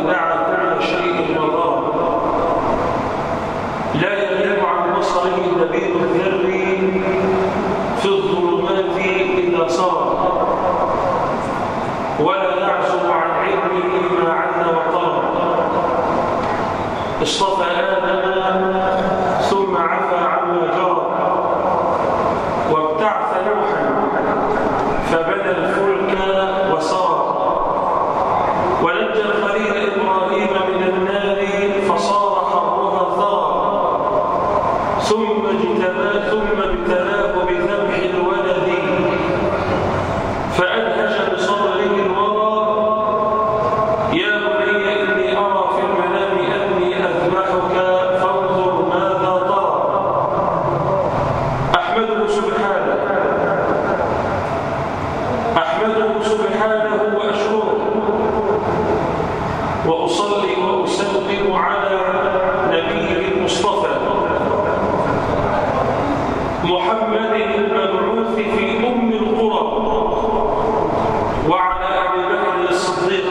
ودعا كل شيء وضار لا يغيب عن بصره نبيل الذر في الظلمات إذا صار ولا يعزب عن علمه ما عنا وطار اصطفى آدم ثم عفى عما جرى وابتعث نوحا فبنى الفلك وسار ونجى الخليل إبراهيم من النار فصار حرها ثرى ثم اجتباه ثم ابتلاه بذبح الولد فأدهش بصبره الورى يا بني إني أرى في المنام أني أذبحك فانظر ماذا ترى أحمده سبحانه أحمده سبحانه وأشكره وأصلي وأسلم على نبيه المصطفى محمد المبعوث في أم القرى وعلى أبي بكر الصديق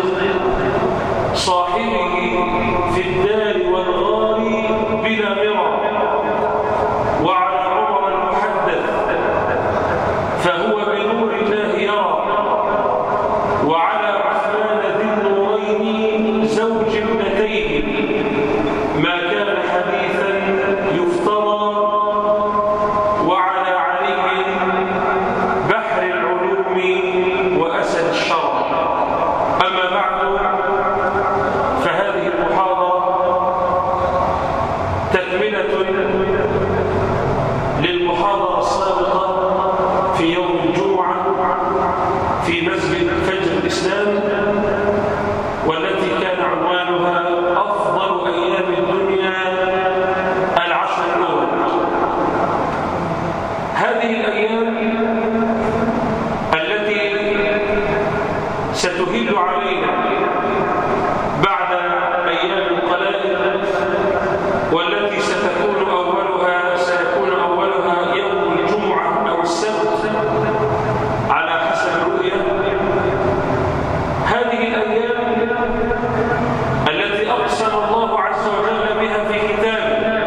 صاحبه في الدار والغار بلا مرى وعلى عمر المحدث فهو بنور الله يرى وعلى عثمان ذي النورين زوج ابنتين ما كان حديثا يفترى وعلى علي بحر العلوم وأسد الشرع أما بعد فهذه المحاضرة تكملة للمحاضرة السابقة في يوم الجمعة في مسجد فجر الإسلام والتي كان عنوانها أفضل أيام الدنيا العشر الأول هذه الأيام التي ستهل علينا بعد أيام قلائل والتي ستكون أولها سيكون أولها يوم الجمعة أو السبت على حسب الرؤية هذه الأيام التي أقسم الله عز وجل بها في كتابه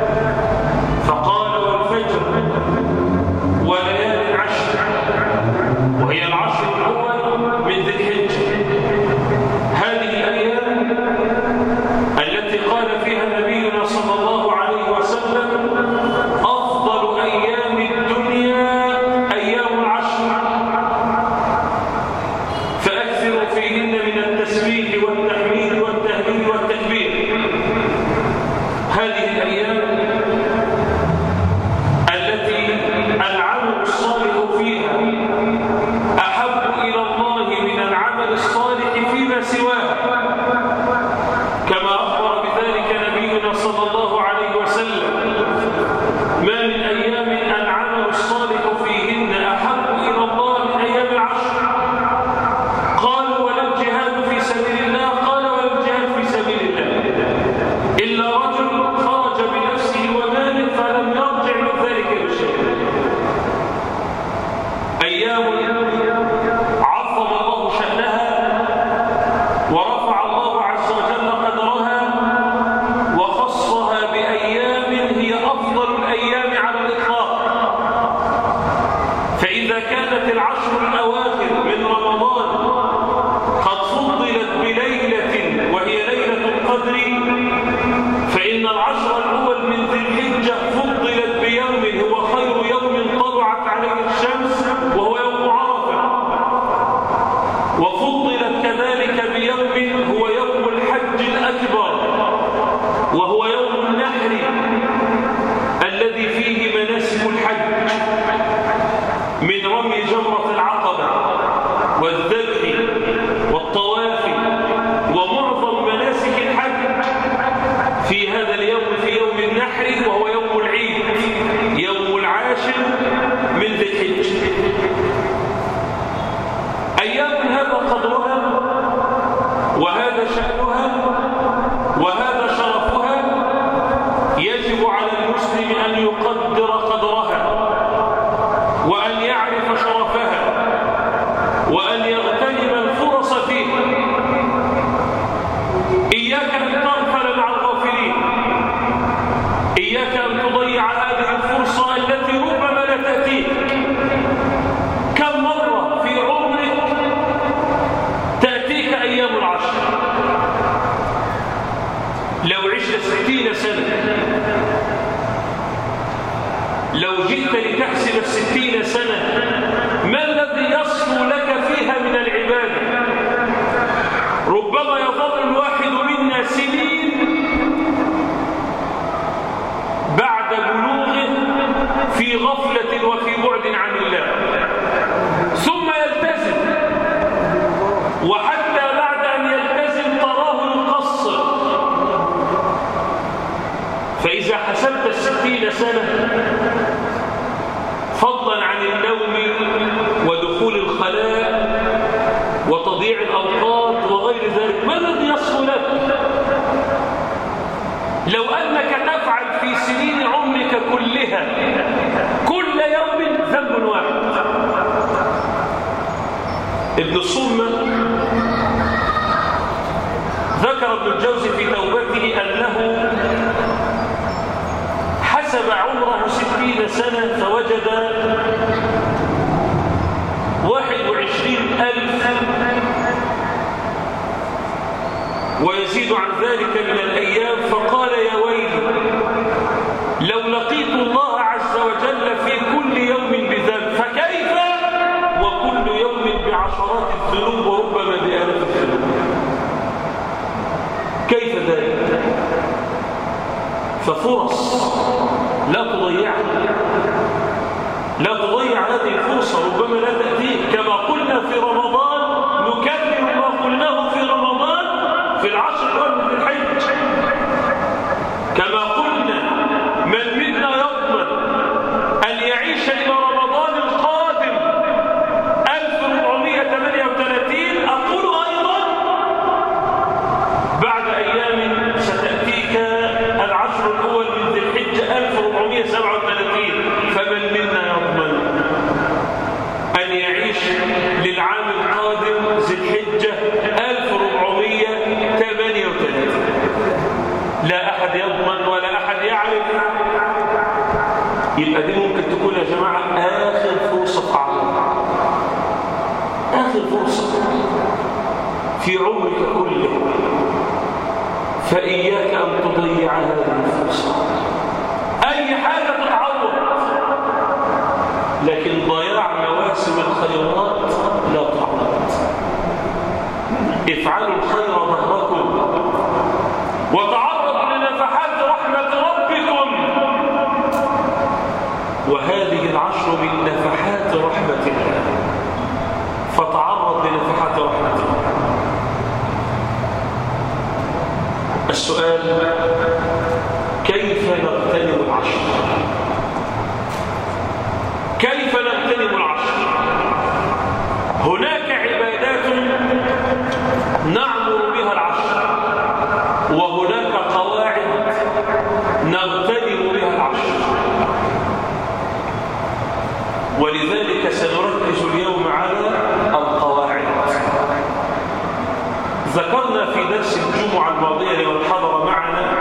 فقال والفجر وليال عشر وهي العشر الأول من ذي الحجة هذه الأيام التي قال فيها نبينا صلى الله عليه وسلم أفضل أيام الدنيا أيام العشر فأكثروا فيهن من التسبيح والتحميد والتهليل والتكبير هذه الأيام التي العمل الصالح فيها أحب إلى الله من العمل الصالح فيما سواه كما أخبر بذلك نبينا صلى الله عليه وسلم ما من أيام العمل الصالح فيهن أحب إلى الله من أيام العشر قالوا ولا الجهاد في سبيل الله قال ولا الجهاد في سبيل الله إلا رجل خرج بنفسه وماله فلم يرجع من ذلك بشيء أيام عظم الله شأنها ورفع الله عز وجل قدرها وخصها بأيام هي أفضل الأيام على الإطلاق فإذا كانت العشر الأواخر من رمضان قد فضلت بليلة وهي ليلة القدر فإن العشر الأول من ذي الحجة فضلت بيوم هو خير يوم طلعت عليه الشمس وهو يوم عرفة وفضلت كذلك بيوم هو يوم الحج الأكبر وهو يوم النحر الذي فيه مناسك الحج من رمي جمرة العقبة والذبح والطواف ومعظم مناسك الحج في هذا اليوم في يوم النحر وهو يوم العيد يوم العاشر من ذي الحج أيام هذا قدرها وهذا شأنها وهذا شرفها يجب على المسلم أن يقدر قدرها وأن يعرف شرفها وأن يغتنم الفرص فيها لو عشت ستين سنة لو جئت لتحسب الستين سنة ما الذي يصفو لك فيها من العبادة ربما يظل الواحد منا سنين بعد بلوغه في غفلة وفي بعد عن الله ثم يلتزم وحتى بعد أن يلتزم تراه يقصر فإذا حسبت الستين سنة فضلا عن النوم ودخول الخلاء وتضييع الأوقات وغير ذلك ما الذي يصفو لك لو أنك تفعل في سنين عمرك كلها كل يوم ذنب واحد ابن الصمة ذكر ابن الجوزي في توبته أنه حسب عمره ستين سنة فوجد واحد وعشرين ألف ويزيد عن ذلك من الأيام فقال يا ويلي لو لقيت الله عز وجل في كل يوم بذنب فكيف وكل يوم بعشرات الذنوب وربما بآلاف الذنوب كيف ذلك ففرص لا تضيعها لا تضيع هذه الفرصة ربما لا تأتيك كما قلنا في رمضان نكمل ما قلناه في رمضان في العشر الأول من الحج كما قلنا من منا يضمن أن يعيش إلى رمضان القادم 1438 أقول أيضا بعد أيام ستأتيك العشر الأول من ذي الحجة 1437 فمن منا يضمن أن يعيش للعام القادم ذي الحجة 1438 لا أحد يضمن ولا أحد يعرف يبقى دي ممكن تكون يا جماعة آخر فرصة عمرك آخر فرصة في عمرك كله فإياك أن تضيع هذه الفرصة أي حاجة تتعوض لكن ضياع مواسم الخيرات لا تعوض افعلوا الخير ظهركم وتعرضوا لنفحات رحمة ربكم وهذه العشر من نفحات رحمة الله فتعرض لنفحات رحمة الله السؤال كيف نغتنم العشر كيف نغتنم العشر هناك عبادات نعمر بها العشر وهناك قواعد نغتنم بها العشر ولذلك سنركز اليوم على القواعد ذكرنا في درس الجمعة الماضية لمن حضر معنا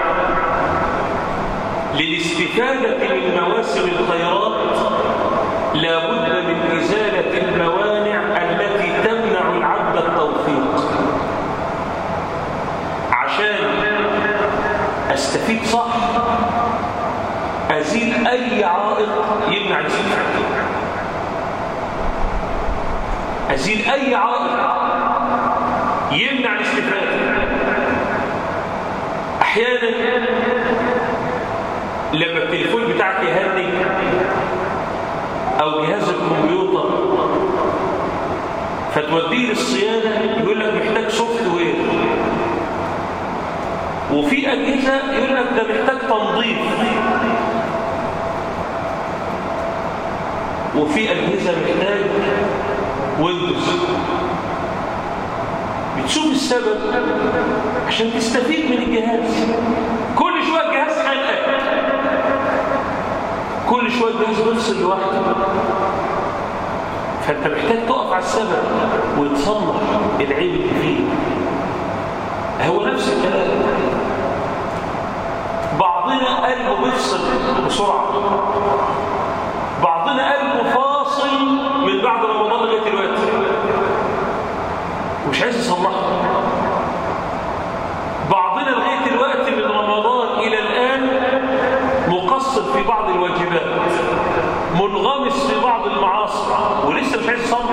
للاستفادة من مواسم الخيرات لا بد من إزالة الموانع التي تمنع العبد التوفيق عشان أستفيد صح أزيل أي عائق يمنع الاستفادة أزيل أي عائق يمنع الاستفادة أحيانا لما التليفون بتاعك يهنج أو جهاز الكمبيوتر فتوديه للصيانة يقول لك محتاج سوفت وير وفي أجهزة يقول لك ده محتاج تنظيف وفي أجهزة محتاج ويندوز بتشوف السبب عشان تستفيد من الجهاز كل شوية الجهاز خانقك كل شوية الجهاز بيفصل لوحده فانت محتاج تقف على السبب وتصلح العيب اللي فيه هو نفس الكلام بعضنا قلبه بيفصل بسرعة بعضنا قلبه فاصل من بعد رمضان لغايه دلوقتي ومش عايز يصلحها بعضنا لغايه دلوقتي من عايز يصلح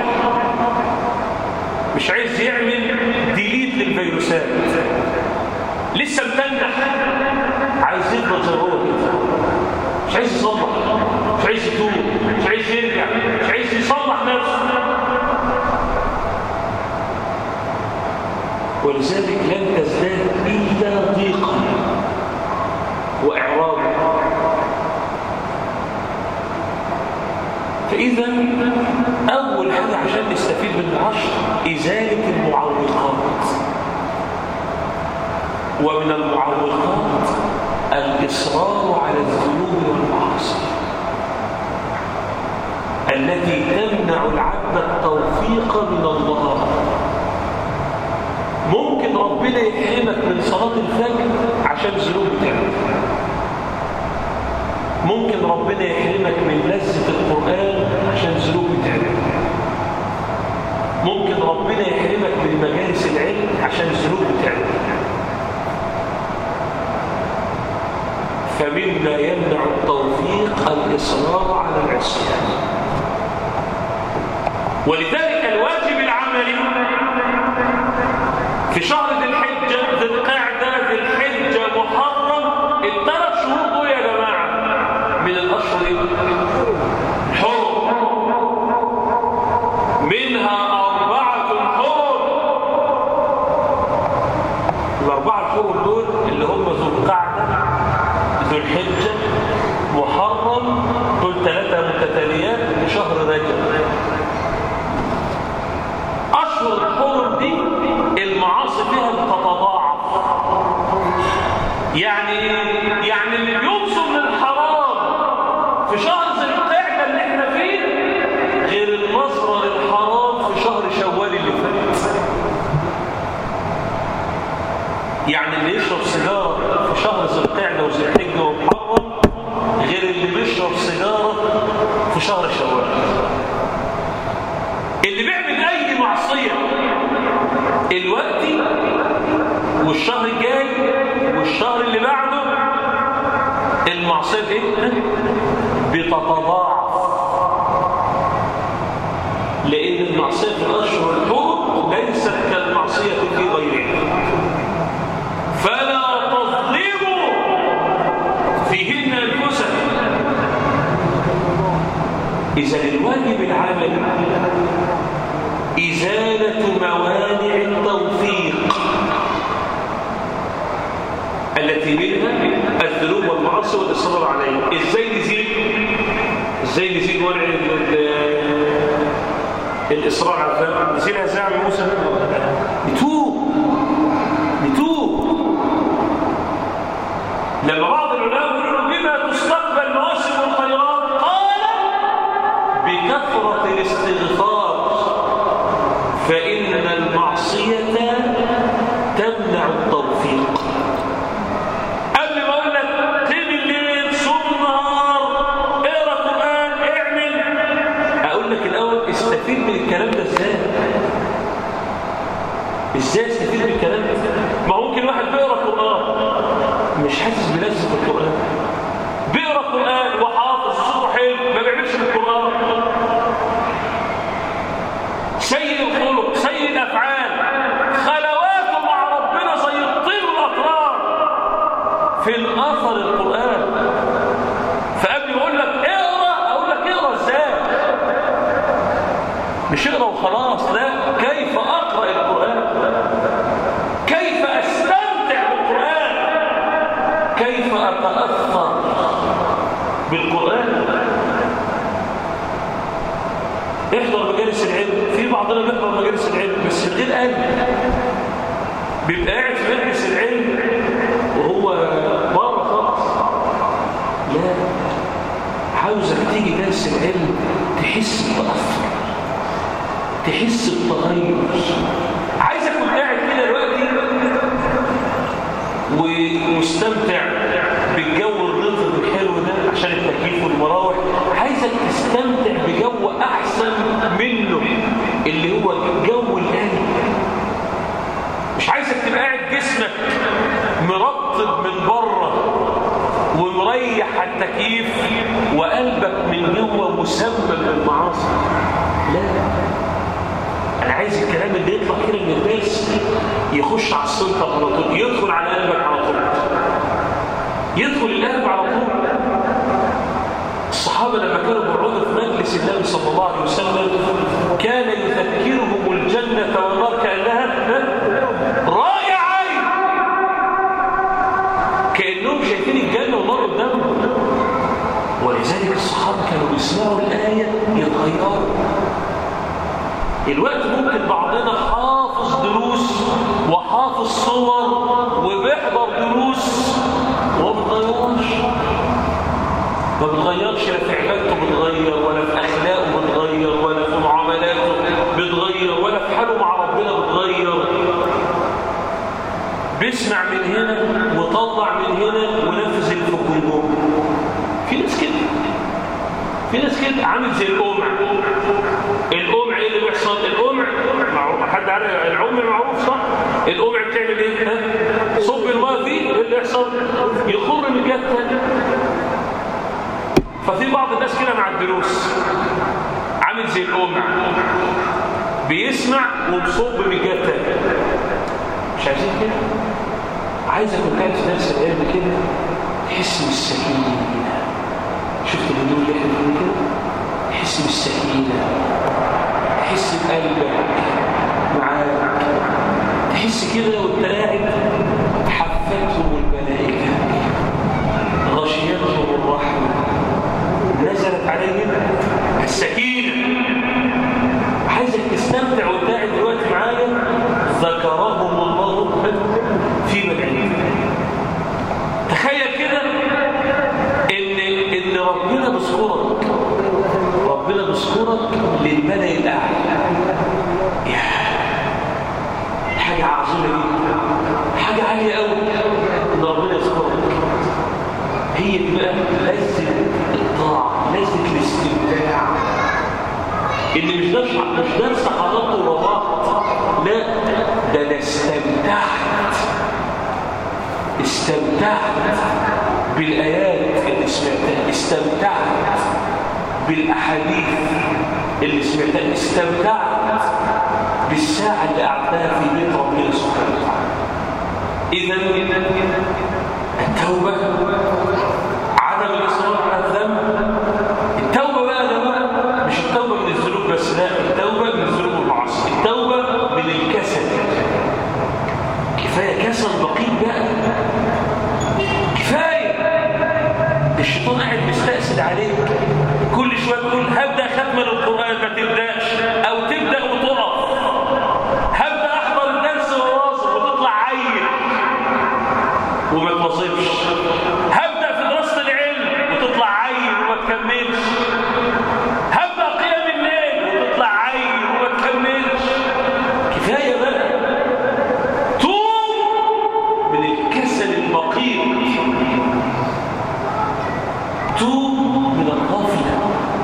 مش عايز يعمل ديليت للفيروسات لسه متنح عايز يفضل زي هو كده مش عايز يصلح مش عايز يتوب مش عايز يرجع مش عايز يصلح نفسه ولذلك لن تزداد إلا ضيقا وإعراضا فإذا أول حاجة عشان نستفيد من العشر إزالة المعوقات ومن المعوقات الإصرار على الذنوب والمعاصي التي تمنع العبد التوفيق من الله ممكن ربنا يحرمك من صلاة الفجر عشان ذنوب بتعمل ممكن ربنا يحرمك من لذة القرآن عشان ذنوب بتعمل ممكن ربنا يحرمك من مجالس العلم عشان ذنوب بتعمل فمما يمنع التوفيق الإصرار على العصيان ولذلك الواجب العملي في شهر ذي الحجة ذي القعدة ذي الحجة محرم الثلاث شهور دول يا جماعة من الأشهر الحرم منها أربعة حرم الأربعة الحرم دول اللي هم ذو القعدة ذو الحجة محرم دول ثلاثة متتاليات لشهر رجب أشهر الحرم دي المعاصي فيها بتتضاعف يعني يعني اللي بيوصل للحرام في شهر ذي القعده اللي احنا فيه غير النظره للحرام في شهر شوال اللي فات يعني اللي يشرب سيجاره في شهر ذي القعده وذي الحجه ومحرم غير اللي بيشرب سيجاره في شهر شوال اللي بيعمل اي معصيه الوقت والشهر الجاي والشهر اللي بعده المعصيه ايه بتتضاعف لان المعصيه في الاشهر الحرم ليست كالمعصيه في غيرها فلا تظلموا فيهن انفسكم اذا الواجب العملي إزالة موانع التوفيق التي منها الذنوب والمعاصي والإصرار عليها إزاي نزيل إزاي نزيل موانع الإصرار على الذنب نزيلها إزاي عم موسى نتوب نتوب لما بعض العلماء يقولوا بما تستقبل مواسم الخيرات قال بكثرة الاستغفار فإن المعصية تمنع التوفيق قبل ما أقول لك قيم الليل صوم النهار اقرا قرآن اعمل أقول لك الأول استفيد من الكلام ده ازاي ازاي استفيد من الكلام ده ما ممكن واحد بيقرا قرآن مش حاسس بلذة القرآن بيقرا قرآن وحافظ صوته حلو ما بيعملش بالقرآن سيد الخلق سيد الافعال خلواته مع ربنا زي الطير الاطرار في الاثر القران فقبل ما اقول لك اقرا اقول لك اقرا ازاي مش اقرا وخلاص لا كيف اقرا القران كيف استمتع بالقران كيف اتاثر بالقران احضر مجالس العلم في بعضنا بيحضر مجالس العلم بس من غير قلب بيبقى قاعد في مجلس العلم وهو بره خالص لا عاوزك تيجي درس العلم تحس بتأثر تحس بتغير عايزك تكون قاعد كده دلوقتي ومستمتع بالجو الرطب الحلو ده عشان التكييف والمراوح عايزك تستمتع بجو احسن منه اللي هو جو القلب مش عايزك تبقى قاعد جسمك مرطب من بره ومريح على التكييف وقلبك من جوه مسمم بالمعاصي لا انا عايز الكلام اللي يطلع كده من الناس يخش على السلطه على طول يدخل على قلبك على طول يدخل القلب على طول الصحابة لما كانوا بيقعدوا في مجلس النبي صلى الله عليه وسلم كان يذكرهم الجنة والنار كأنها رأي عين كأنهم شايفين الجنة والنار قدامهم ولذلك الصحابة كانوا بيسمعوا الآية يتغيروا الوقت ممكن بعضنا حافظ دروس وحافظ صور وبيحضر دروس وما بتغيرش ما بتغيرش لا في عبادته بتغير ولا في اخلاقه بتغير ولا في معاملاته بتغير ولا في حاله مع ربنا بتغير بيسمع من هنا وطلع من هنا ونفذ اللي في قلبه في ناس كده في ناس كده عامل زي القمع القمع ايه اللي بيحصل القمع معروف حد عارف العمر معروف صح القمع بتعمل ايه ها؟ صب الماء فيه ايه اللي يحصل يخر من الجهه الثانيه ففي بعض الناس كده مع الدروس عامل زي القمع بيسمع وبصب من الجهه الثانيه مش عايزين كده عايزك وانت قاعد في نفس العلم كده تحس بالسكينه شفت الهدوء اللي احنا فيه كده تحس بالسكينه تحس بقلبك معاك تحس كده وانت قاعد حفتهم الملائكه غشيتهم الرحمه نزلت عليهم السكينه عايزك تستمتع وانت قاعد دلوقتي معايا ذكرهم الله في مكانه تخيل كده ان ان ربنا بيذكرك ربنا بيذكرك للملأ الاعلى يا حاجه عظيمه جدا حاجه عاليه قوي ان ربنا يذكرك هي دي بقى لذه الطاعه لذه الاستمتاع اللي مش درس مش درس حضرته ورباط لا ده انا استمتعت استمتعت بالآيات اللي سمعتها استمتعت بالأحاديث اللي سمعتها استمتعت بالساعة اللي قعدتها في بيت ربنا سبحانه وتعالى إذا التوبة عدم الإصرار على الذنب التوبة بقى ده بقى مش التوبة من الذنوب بس لا التوبة من الذنوب والمعاصي التوبة من الكسل كفاية كسل بقيت بقى كفاية الشيطان قاعد مستأسد عليك كل شوية تقول هبدأ ختمة القرآن ما تبدأش أو تبدأ وتقف هبدأ أحضر الدرس وواصل وتطلع عيل وما تواظبش هبدأ في دراسة العلم وتطلع عيل وما تكملش هبدأ قيام الليل وتطلع عيل وما تكملش كفاية بقى توب من الكسل البقيق توب من الغفلة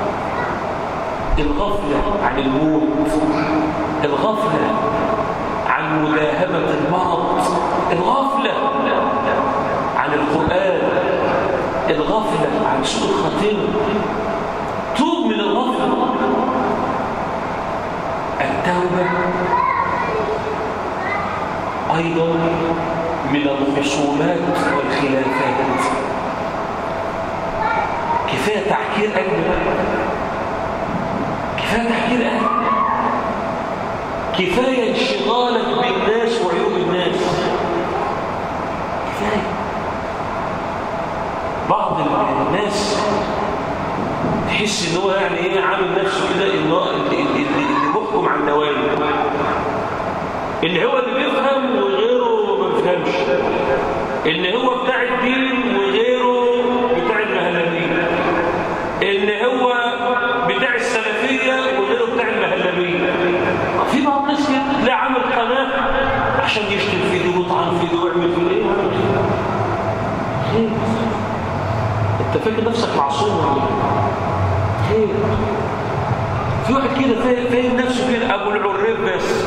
الغفلة عن الموت الغفلة عن مداهمة المرض الغفلة عن القرآن الغفلة عن سوء الخاتمة توب من الغفلة التوبة أيضا من الخصومات والخلافات كفاية تحكير قلب كفاية تحكير قلب كفاية انشغالك بالناس وعيوب الناس كفاية بعض الناس تحس ان هو يعني ايه عامل نفسه كده اللي, اللي, اللي بيحكم على النوايا اللي هو اللي بيفهم وغيره ما بيفهمش ان هو بتاع الدين وغيره بتاع المهلبيه ان هو بتاع السلفيه وغيره بتاع المهلبيه في بعض الناس كده تلاقي عامل قناه عشان يشتم في دي ويطعن في دي ويعمل في ايه خير انت فاكر نفسك معصوم ولا خير في واحد كده فاهم نفسه كده ابو العريب بس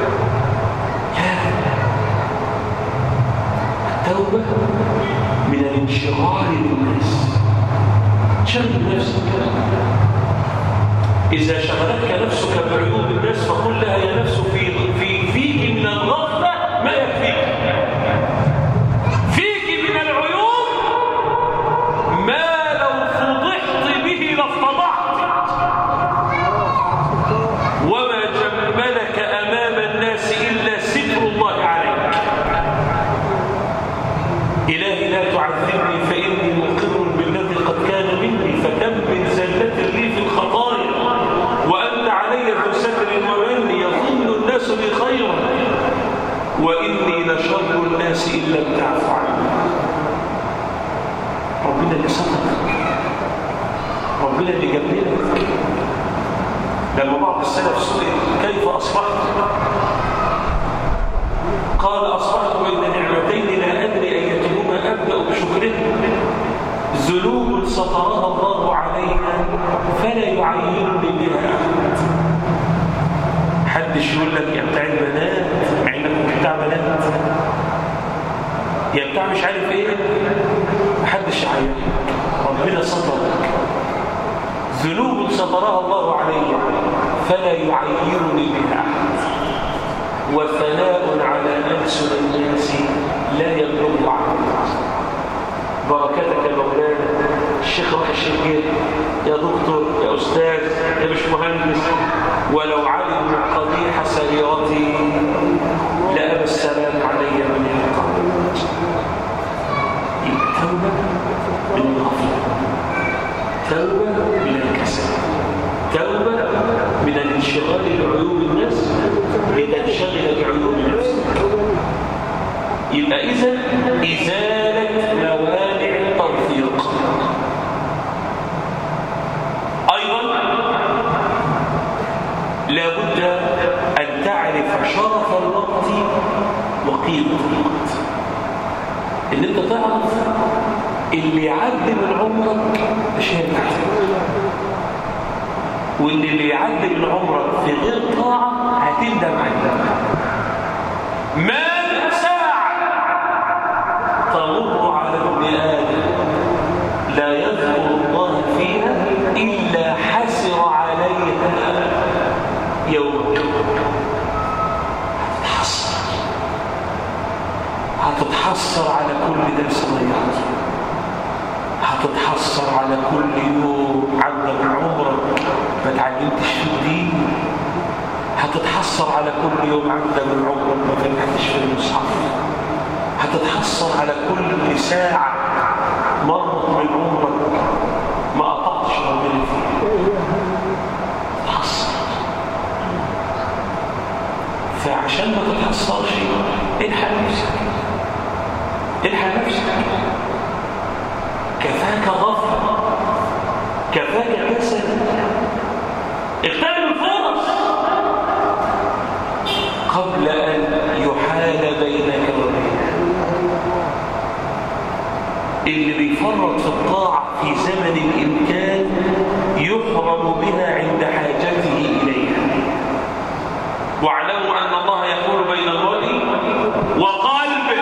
التوبة من الانشغال بالناس شغل نفسك إذا شغلتك نفسك بعيوب الناس فقل لها يا نفس في في فيك من الغفلة ما يكفيك فيك من العيوب ما لو فضحت به لافتضحت وما جملك أمام الناس إلا ستر الله عليك إلهي لا تعذبني فإني مقر بالذي قد كان مني فكم من زلة لي في الخطايا وأنت علي ذو ستر ومن يظن الناس بي خيرا وإني لشر الناس إن لم تعف عني ربنا اللي سترك ربنا اللي جبلك لما بعض السلف سئل كيف أصبحت قال أصبحت بين نعمتين لا أدري أيتهما أبدأ بشكرهما ذنوب سطرها الله علي فلا يعيرني بها أحد حدش يقول لك يا بتاع البنات مع انك كنت بتاع بنات يا بتاع مش عارف ايه محدش يعيرك ربنا سترك ذنوب سترها الله علي فلا يعيرني بها أحد وثناء على ألسن الناس لا يبلغ عنه بركتك يا مولانا الشيخ راح الشيخ يا دكتور يا أستاذ يا مش مهندس ولو علموا قبيح سريرتي لأبى السلام علي من القبر توبة من الغفلة توبة من الكسل توبة من الانشغال بعيوب الناس لتنشغل بعيوب نفسك يبقى إذا إزالة موانع التوفيق أيضا لابد أن تعرف شرف الوقت وقيمة الوقت إن أنت تعرف اللي يعدي من عمرك مش هيرجع وإن اللي يعدي من عمرك في غير طاعة هتندم عليه ما من ساعة تمر على ابن آدم لا يذكر الله فيها إلا حسر عليها يوم هتتحسر هتتحسر على كل درس ضيعته هتتحسر على كل يوم عدى من عمرك ما تعلمتش في الدين هتتحسر على كل يوم عدى من عمرك ما فتحتش في المصحف هتتحسر على كل ساعة مرت من عمرك ما قطعتش ربنا فيها تتحسر فعشان ما تتحسرش الحق نفسك الحق نفسك كفاك غفلة كفاك كسل اغتنم الفرص قبل أن يحال بينك وبينه اللي بيفرط في الطاعة في زمن الإمكان يحرم بها عند حاجته إليها واعلموا أن الله يقول بين المرء وقلبه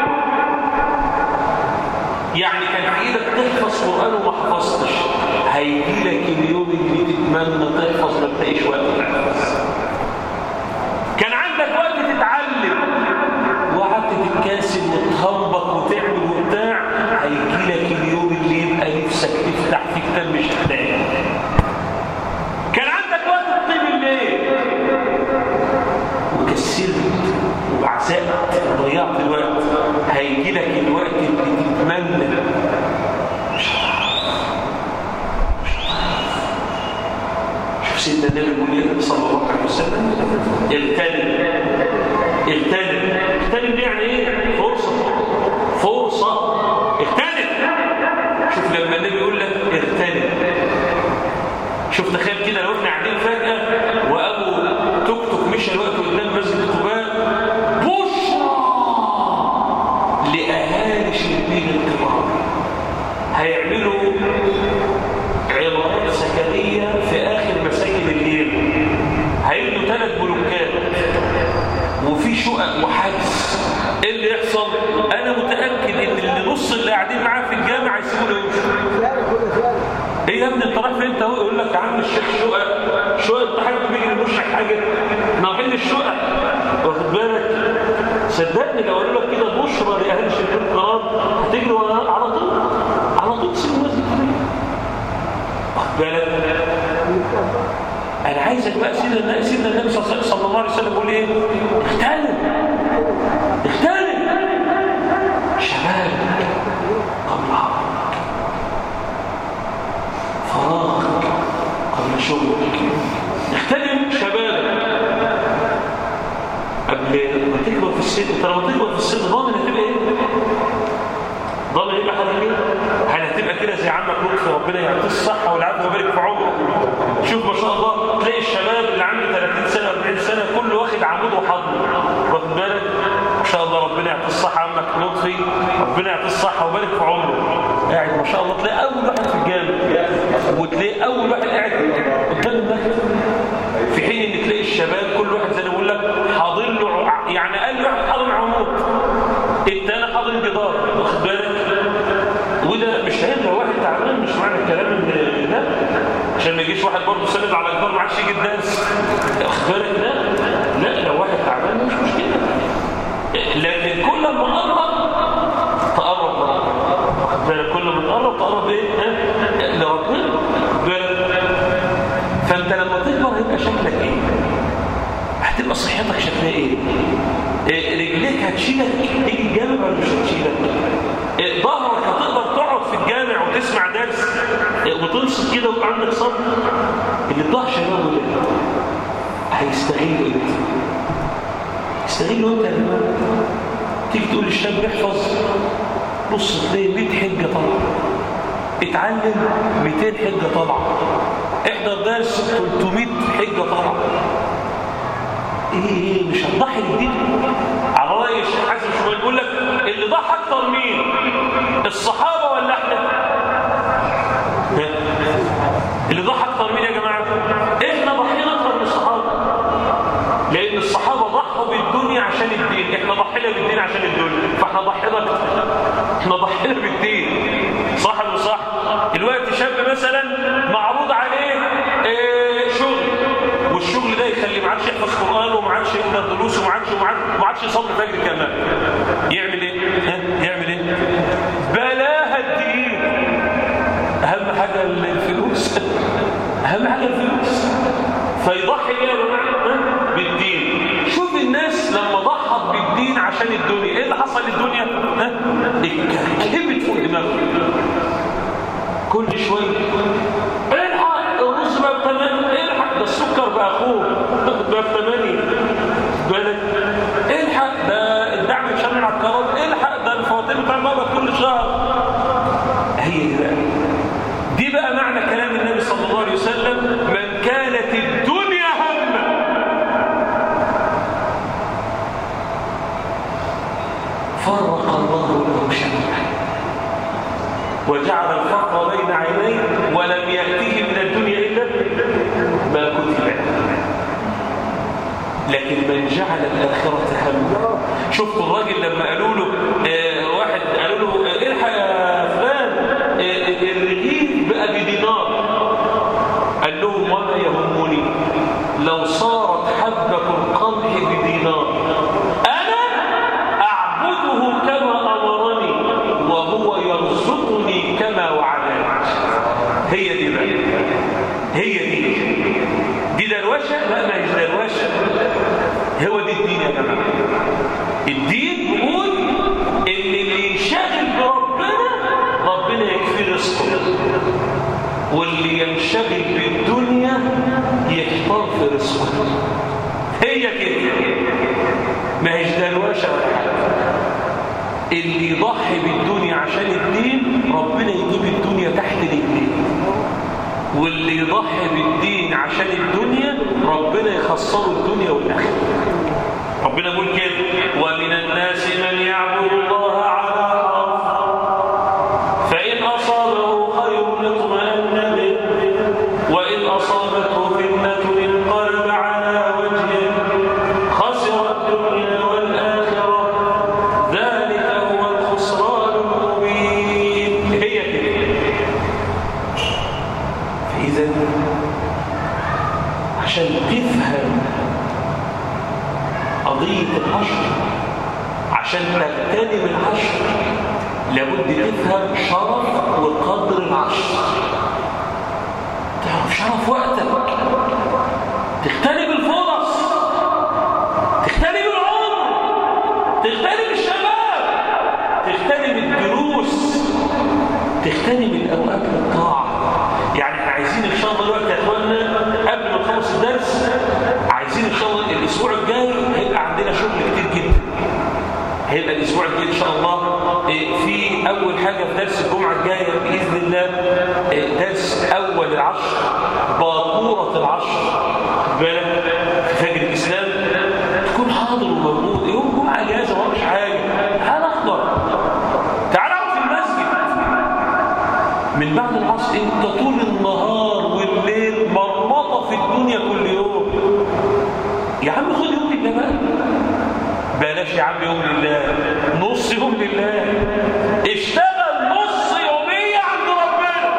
يعني كان في ايدك تحفظ قرآن وما حفظتش هيجي لك اليوم اللي تتمنى تحفظ ما تلاقيش وقت تحفظ كان عندك وقت تتعلم وقعدت تتكاسل وتهبط وتعمل وبتاع هيجي لك اليوم اللي يبقى نفسك تفتح في كتاب مش هتلاقي كان عندك وقت تقيم الليل وكسلت وبعزقت وضيعت الوقت هيجي لك الوقت اللي تتمنى مش شوف سيدنا النبي بيقول ايه صلى الله عليه وسلم اغتنم اغتنم اغتنم دي يعني ايه فرصه فرصه اغتنم شوف لما النبي يقول لك اغتنم شوف تخيل كده لو احنا قاعدين فجاه وابو توك توك مشى الوقت قدام مسجد قباء بشرى لاهالي شربين الكبار هيعملوا عمارات سكنيه في اخر مساكن الليل هيبنوا ثلاث بلوكات وفي شقق وحجز ايه اللي يحصل انا متاكد ان اللي نص اللي قاعدين معاه في الجامع يسيبونا يمشوا ايه يا ابني انت رايح فين انت يقول لك يا عم الشيخ شقق شويه حاجه بيجري وشك حاجه احنا رايحين للشقق واخد بالك صدقني لو قالوا لك كده بشرى لاهل شركات القرار هتجري ورا- على طول على طول تسيب الناس دي. واخد بالك انا عايزك بقى سيدنا سيدنا النبي صلى الله- صلى الله عليه وسلم يقول ايه اغتنم اغتنم شباب قبل عمرك فراغك قبل شغلك اغتنم شبابك قبل ما تكبر في السن انت لما تكبر في السن ضامن هتبقى ايه؟ ضامن يبقى حاجه كده هل هتبقى كده زي عمك لطفي ربنا يعطيه الصحه والعافيه ويبارك في عمره شوف ما شاء الله تلاقي الشباب اللي عنده 30 سنه 40 سنه كله واخد عمود وحضن واخد بالك ما شاء الله ربنا يعطيه الصحه عمك لطفي ربنا يعطيه الصحه ويبارك في عمره قاعد ما شاء الله تلاقي اول واحد في الجامع وتلاقي اول واحد قاعد قدام المكتب في حين ان تلاقي الشباب كل واحد زي ما بقول لك حاضر له ع- يعني اقل واحد حاضر عمود التاني حاضر جدار واخد بالك وده مش عيب لو واحد تعبان مش معنى الكلام ان ده عشان ما يجيش واحد برضه سند على جدار ما عادش يجي الدرس واخد بالك لا لا لو واحد تعبان مش مشكله لكن كل ما قرب تقرب لربنا واخد بالك كل ما تقرب تقرب ايه ها؟ لربنا واخد بالك فانت لما تكبر هيبقى شكلك ايه هتبقى صحتك شكلها ايه إيه، رجليك هتشيلك تيجي الجامع ولا مش هتشيلك إيه، ظهرك هتقدر تقعد في الجامع وتسمع درس إيه، وتنصت كده ويبقى عندك صبر اللي ضاع شبابه ده هيستغل ايه يستغل وانت يا جماعه تيجي تقول للشاب احفظ بص تلاقي 100 حجه طالعه اتعلم 200 حجه طالعه احضر درس 300 حجه طالعه ايه ايه مش هتضحي الدين على راي الشيخ حسن شويه بيقول لك اللي ضحى اكتر مين الصحابه ولا احنا ها؟ اللي ضحى اكتر مين يا جماعه احنا ضحينا اكتر من الصحابه لان الصحابه ضحوا بالدنيا عشان الدين احنا ضحينا بالدين عشان الدنيا فاحنا ضحينا اكتر احنا ضحينا بالدين صح ولا صح دلوقتي شاب مثلا معروض عليه اه شغل والشغل ده يخليه ما عادش يحفظ قران وما عادش يحضر دروس وما عادش وما عادش وما عادش يصلي فجر كمان يعمل ايه ها يعمل ايه بلاها الدين اهم حاجه الفلوس اهم حاجه الفلوس فيضحي ايه يا جماعه ها؟ بالدين شوف الناس لما ضحت بالدين عشان الدنيا ايه اللي حصل للدنيا ها اتكهكبت فوق دماغهم كل شويه الحق الرز بقى بثمانية الحق ده السكر بقى اخوه بقى بثمانية بالك الحق ده الدعم اتشال على الكهرباء الحق ده الفواتير بتاع بابا كل شهر هي دي بقى دي بقى معنى كلام النبي صلى الله عليه وسلم من كانت الدنيا همه فرق الله له شمعه وجعل الفقر بين عينيه ولم يأتيه من الدنيا إلا ما كتب له. لكن من جعل الآخرة همه شفت الراجل لما قالوا له آه واحد قالوا له آه، الحق يا فلان آه الرغيف بقى بدينار قال لهم وما يهمني لو صارت حبة القمح بدينار أنا أعبده كما أمرني وهو يرزقني كما وعدني هي دي بقى هي دي دي دروشة لا ما هيش دروشة هو دي الدين يا جماعة الدين بيقول ان اللي ينشغل بربنا ربنا يكفي رزقه واللي ينشغل بالدنيا يحتار في رزقه هي كده ما هيش دروشة ولا حاجة اللي يضحي بالدنيا عشان الدين ربنا يجيب الدنيا تحت رجليه واللي يضحي بالدين عشان الدنيا ربنا يخسره الدنيا والآخرة ربنا يقول كده ومن الناس من يعبد الله على حرف فإن أصابه خير اطمأن به وإن أصابته فتنة انقلب على وجهه خسر الدنيا والآخرة ذلك هو الخسران المبين هي كده فإذا عشان تفهم قضية العشر عشان تغتنم العشر لابد تفهم شرف وقدر العشر تعرف شرف وقتك تغتنم الفرص تغتنم العمر تغتنم الشباب تغتنم الدروس تغتنم الاوقات للطاعه يعني احنا عايزين ان شاء الله دلوقتي يا اخوانا قبل ما نخلص الدرس عايزين ان شاء الله الاسبوع الجاي هيبقى عندنا شغل كتير جدا هيبقى الاسبوع الجاي ان شاء الله في اول حاجه في درس الجمعه الجايه باذن الله درس اول العشر باكوره العشر بالك في فجر الاسلام تكون حاضر وموجود يوم جمعه اجازه ومش حاجه تعال احضر تعال اقعد في المسجد من بعد العصر انت طول النهار والليل مرمطه في الدنيا كل يوم يا عم خد يوم لله بقى بلاش يا عم يوم لله نص يوم لله اشتغل نص يومية عند ربنا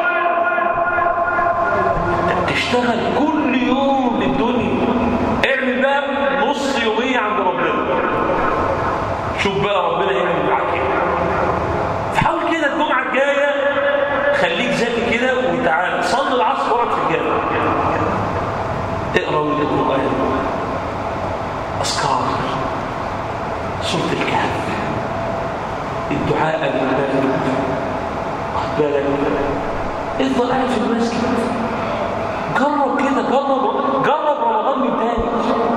تشتغل كل يوم للدنيا اعمل بقى نص يومية عند ربنا شوف بقى ربنا يعمل معاك ايه فحاول كده الجمعة الجاية خليك ذكي كده وتعالى صلي العصر واقعد في الجامع اقرا من القرآن أذكار سورة الكهف الدعاء بالمغرب واخد بالك افضل قاعد في المسجد جرب كده جرب جرب رمضان من تاني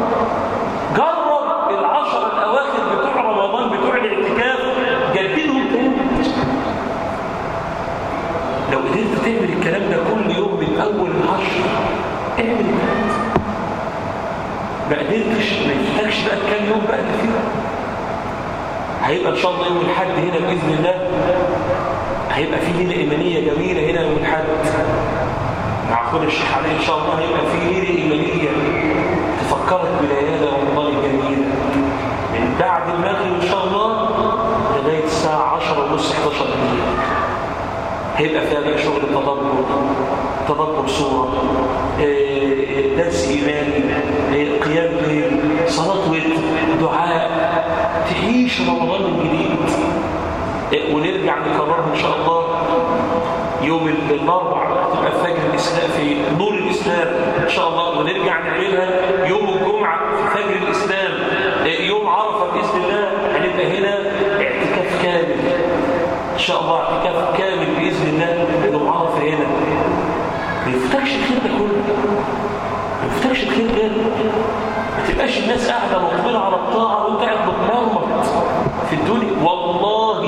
جرب العشر الاواخر بتوع رمضان بتوع الاعتكاف جددهم تاني لو قدرت تعمل الكلام ده كل يوم من اول العشر اعمل الكلام ده ما قدرتش ما يفتكش بقى كام يوم بقى كتير هيبقى ان شاء الله يوم الحد هنا باذن الله هيبقى في ليله ايمانيه جميله هنا يوم الحد مع اخونا الشيخ علي ان شاء الله هيبقى في ليله ايمانيه تفكرك بليالي رمضان الجميله من بعد المغرب ان شاء الله لغايه الساعه 10 ونص 11 بالليل هيبقى فيها بقى شغل تدبر تدبر صوره درس ايماني قيام ليل صلاه وتر دعاء تعيش رمضان من جديد ونرجع نكررها ان شاء الله يوم الاربعاء تبقى في فجر الاسلام في نور الاسلام ان شاء الله ونرجع نعملها يوم الجمعه في فجر الاسلام يوم عرفه باذن الله هنبقى هنا اعتكاف كامل ان شاء الله اعتكاف كامل باذن الله يوم عرفه هنا ما يفتكش الخير ده كله ما يفتكش الخير ده ما تبقاش الناس قاعده مقبله على الطاعه وانت قاعد متمرمط في الدنيا والله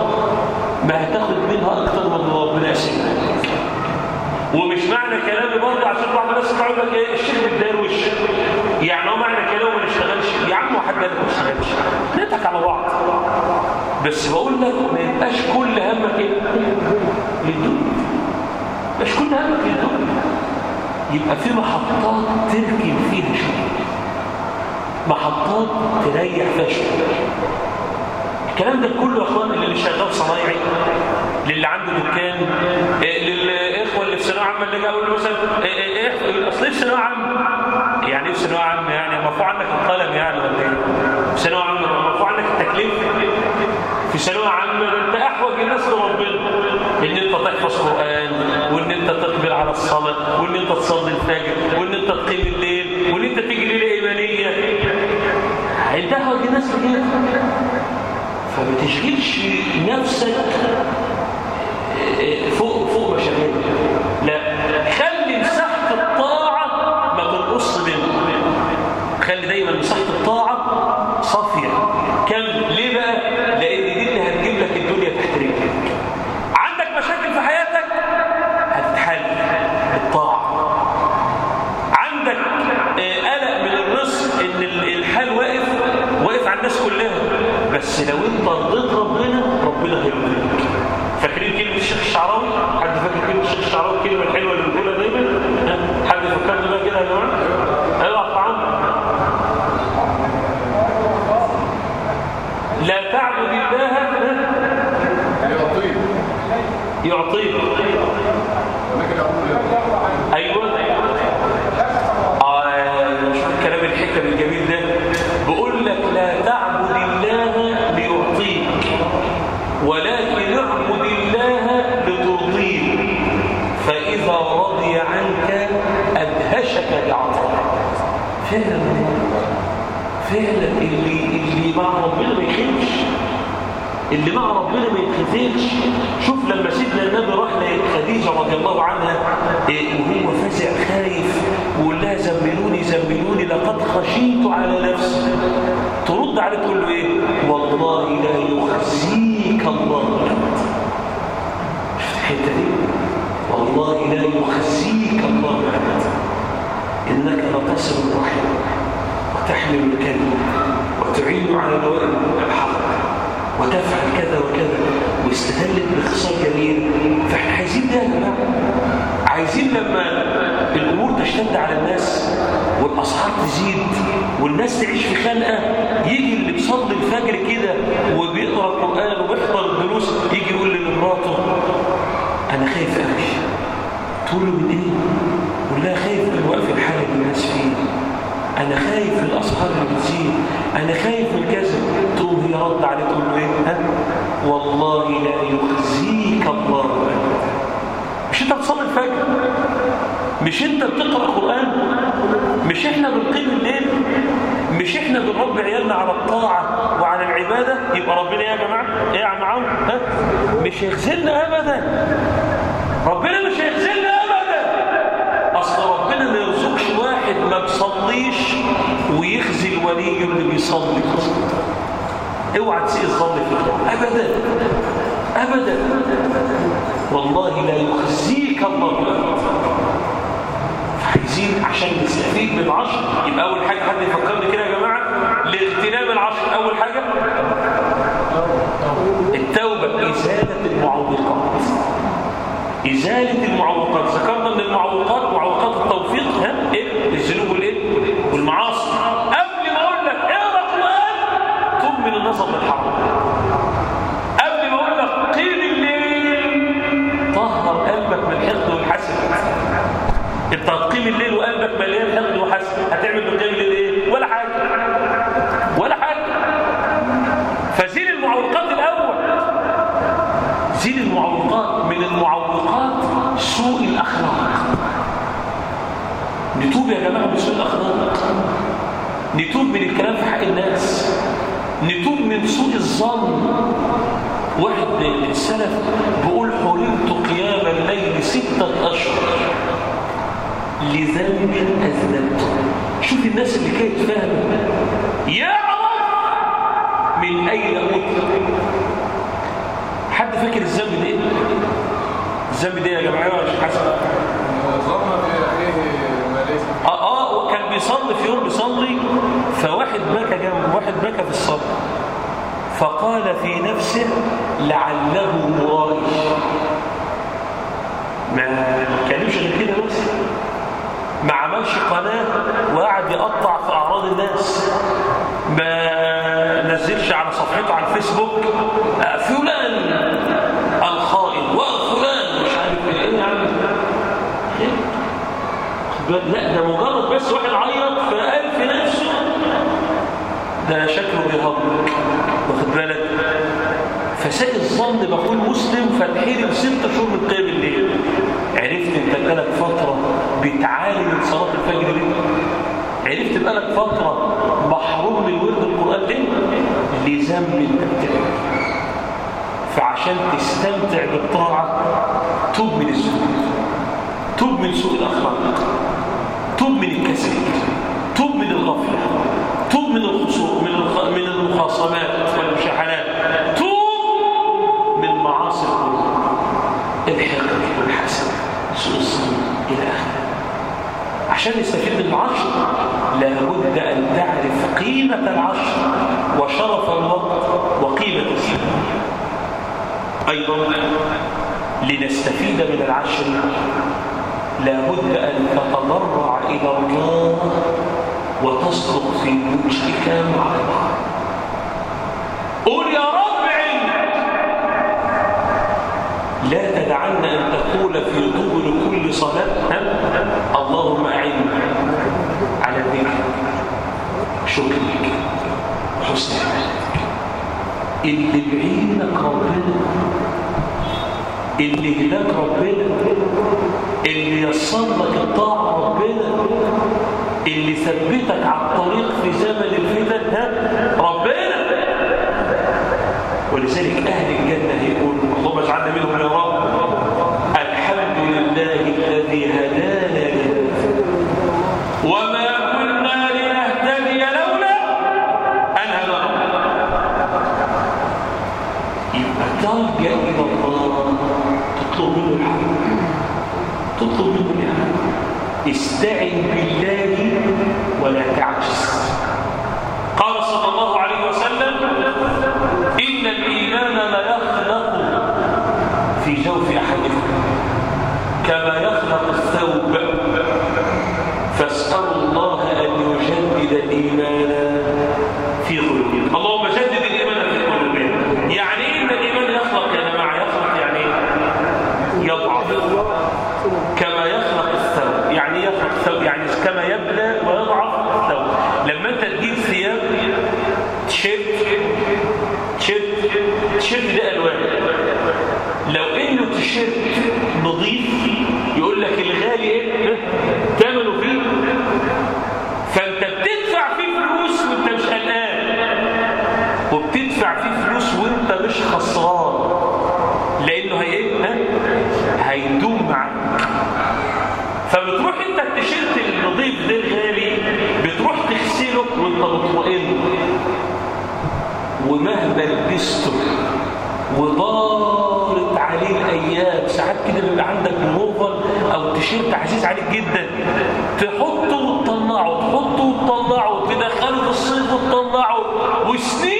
ما هتاخد منها اكتر من ربنا يسلمك ومش معنى كلامي برضه عشان بعض الناس تقول لك ايه الشيخ بتدروش يعني هو معنى كلامه ما نشتغلش يا عم واحد قال ما نشتغلش نضحك على بعض بس بقول لك ما يبقاش كل همك ايه للدنيا مش كل همك للدنيا يبقى في محطات تركن فيها شويه محطات تريح فيها شويه الكلام ده كله يا اخوان اللي شغال صنايعي للي عنده دكان للاخوه اللي في ثانويه عامه اللي جاي اقول له مثلا ايه اصل ايه في ثانويه عامه يعني ايه في ثانويه عامه يعني مرفوع عنك القلم يعني ولا ايه في ثانويه عامه مرفوع عنك التكليف في ثانويه عامه انت احوج الناس لربنا ان انت تحفظ قران وان انت تقبل على الصلاه وان انت تصلي الفجر وان انت تقيم الليل وان انت تيجي ليله ايمانيه انت احوج الناس لكده فما تشغلش نفسك فوق فوق مشاغلك لا خلي مساحه الطاعه ما تنقص منه خلي دايما مساحه الطاعه صافيه كم ليه بقى لان دي اللي هتجيب لك الدنيا تحت رجلك عندك مشاكل في حياتك هتتحل بالطاعه عندك قلق من الرزق ان الحال واقف واقف على الناس كلها بس لو انت رضيت ربنا ربنا هيرضيك فاكرين كلمه الشيخ الشعراوي حد فاكر كلمه الشيخ الشعراوي الكلمه الحلوه اللي بنقولها دايما حد فكرني بقى كده يا جماعه ايوه طبعا لا تعبد الله يعطيك يعطيك ايوه اعبد الله لترضيه فإذا رضي عنك أدهشك بعطاء فعلا فعلا اللي اللي مع ربنا ما يخافش اللي مع ربنا ما يتخذلش شوف لما سيدنا النبي راح لخديجة رضي الله عنها إيه وهو فزع خايف ويقول لها زملوني زملوني لقد خشيت على نفسي ترد عليه تقول له ايه والله لا يخزيك الله شفت الحته دي والله لا يخزيك الله ابدا انك لتصل الرحم وتحمل الكلمه وتعين على نوائب الحق وتفعل كذا وكذا واستدلت بخصال جميل فاحنا عايزين ده يا جماعه عايزين لما الامور تشتد على الناس والاسعار تزيد والناس تعيش في خنقه يجي اللي بيصلي الفجر كده وبيقرا القران وبيحضر الدروس يجي يقول لمراته انا خايف قوي تقول له من ايه يقول لها خايف من وقف الحاله اللي الناس فيه انا خايف من الاسعار اللي بتزيد انا خايف من كذا تقوم هي رد عليه تقول له ايه ها والله لا يخزيك الله ابدا مش انت بتصلي الفجر مش انت بتقرا قران مش احنا بنقيم الليل مش احنا بنربي عيالنا على الطاعه وعلى العباده يبقى ربنا يا جماعه ايه يا عم عمرو ها مش هيخزلنا ابدا ربنا مش هيخزلنا ابدا اصل ربنا ما يرزقش واحد ما بيصليش ويخزي الولي اللي بيصلي اوعى تسيء الظن فيه ابدا ابدا والله لا يخزيك الله عايزين عشان نستفيد من العشر يبقى اول حاجه حد يفكرني كده يا جماعه لاغتنام العشر اول حاجه التوبه ازاله المعوقات ازاله المعوقات ذكرنا ان المعوقات معوقات التوفيق ها ايه الذنوب والايه والمعاصي قبل ما اقول لك اقرا قران تب من النظر للحرام قبل ما اقول لك قيم الليل طهر قلبك من الحقد والحسد انت هتقيم الليل وقلبك مليان حقد وحسد هتعمل بقيم الليل ايه ولا حاجه ولا حاجه فزين المعوقات الاول زين المعوقات من المعوقات سوء الاخلاق نتوب يا جماعه من سوء الاخلاق نتوب من الكلام في حق الناس نتوب من سوء الظن واحد من السلف بيقول حرمت قيام الليل ستة أشهر لذنب أذنبته شوف الناس اللي كانت فاهمة يعرف من أين أتى حد فاكر الذنب ده ايه؟ الذنب ده يا جماعة يا شيخ حسن ظن في أخيه ما ليس اه اه وكان بيصلي في يوم بيصلي فواحد بكى جنب واحد بكى في الصلاة فقال في نفسه لعله مرائي ما كلمش غير كده بس ما عملش قناة وقعد يقطع في أعراض الناس ما نزلش على صفحته على الفيسبوك آه، فلان الخائن وفلان مش عارف ايه يا عم إيه؟ خد بالك، لا ده مجرد بس واحد عيط فقال في نفسه ده شكله بيهضمك واخد بالك فساء الظن بقول مسلم فتحيري ستة شهور من قيام الليل عرفت انت بقالك فترة بتعاني من صلاة الفجر ليه؟ عرفت بقالك فترة محروم من ورد القرآن ليه؟ لذنب انت بتعمله فعشان تستمتع بالطاعة توب من الذنوب توب من سوء الأخلاق توب من الكسل توب من الغفلة توب من الخصوم من الخ... من المخاصمات والمشاحنات توب من معاصي القلوب الحقد والحسد سوء الظن إلى آخره عشان نستفيد من العشر لابد أن تعرف قيمة العشر وشرف الوقت وقيمة الزمان أيضا لنستفيد من العشر لابد أن تتضرع إلى الله وتصدق في وجهك مع الله قل يا رب عندك لا تدعن أن تقول في دبر كل صلاة ها؟ اللهم أعني على ذكرك شكرك حسن عبادتك اللي بعينك ربنا اللي هداك ربنا اللي يسر لك الطاعة ربنا اللي ثبتك على الطريق في زمن الفتن ها ربنا ولذلك أهل الجنة يقول اللهم اجعلنا منهم يا رب الحمد لله الذي هدانا لهذا وما كنا لنهتدي لولا أن هدانا يبقى تلجأ إلى الله تطلب منه الحمد تطلب منه الإعانة استعن بالله ولا تعجز قال صلى الله عليه وسلم إن الإيمان لا يخلق في جوف أحدكم كما يخلق الثوب فاسألوا الله أن يجدد الإيمان في قلوبنا اللهم جدد الإيمان في قلوبنا يعني إيه إن الإيمان يخلق يا جماعة يخلق يعني إيه؟ يضعف كما يخلق الثوب يعني يخلق الثوب يعني كما يبلى ويضعف الثوب لما انت تجيب ثياب تيشيرت تيشيرت تيشيرت ده الوان لو انه تيشيرت نظيف يقول لك الغالي ايه ثمنه فيه فانت بتدفع فيه فلوس وانت مش قلقان وبتدفع فيه فلوس وانت مش خسران لانه هي ايه ها؟ هيدوم معاك فبتروح انت التيشيرت النظيف ده الغالي بتروح تغسله وانت مطمئن ومهما لبسته وضارت عليه الايام ساعات كده بيبقى عندك بلوفر او تيشيرت عزيز عليك جدا تحطه وتطلعه تحطه وتطلعه تدخله في الصيف وتطلعه وسنين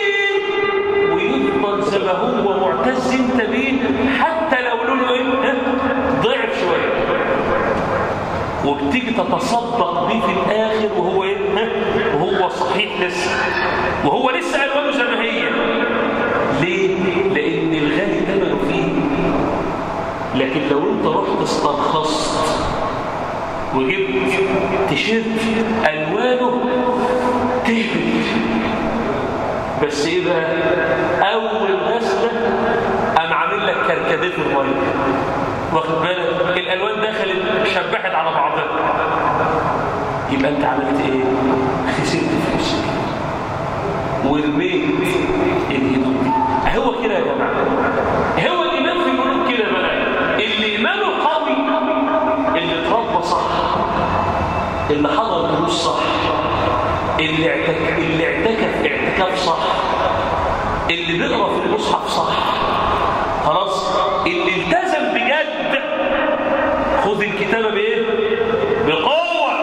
ويفضل زي ما هو معتز انت بيه حتى لو لونه ايه ضعف شويه وبتيجي تتصدق بيه في الاخر وهو ايه وهو صحيح لسه وهو لسه الوانه زي ما هي ليه لان الغالي ثمنه فيه لكن لو انت رحت استرخصت وجبت تيشيرت الوانه تهبل بس ايه بقى اول غسله قام عامل لك كركديه في الميه واخد بالك الالوان دخلت شبحت على بعضها يبقى انت عملت ايه خسرت فلوسك ورميت الهدوم دي هو كده يا جماعه هو الايمان في القلوب كده بقى اللي ايمانه قوي اللي اتربى صح اللي حضر دروس صح اللي اعتكف اللي اعتكف اعتكاف صح اللي بيقرا في المصحف صح خلاص اللي التزم بجد خذ الكتابه بايه بقوه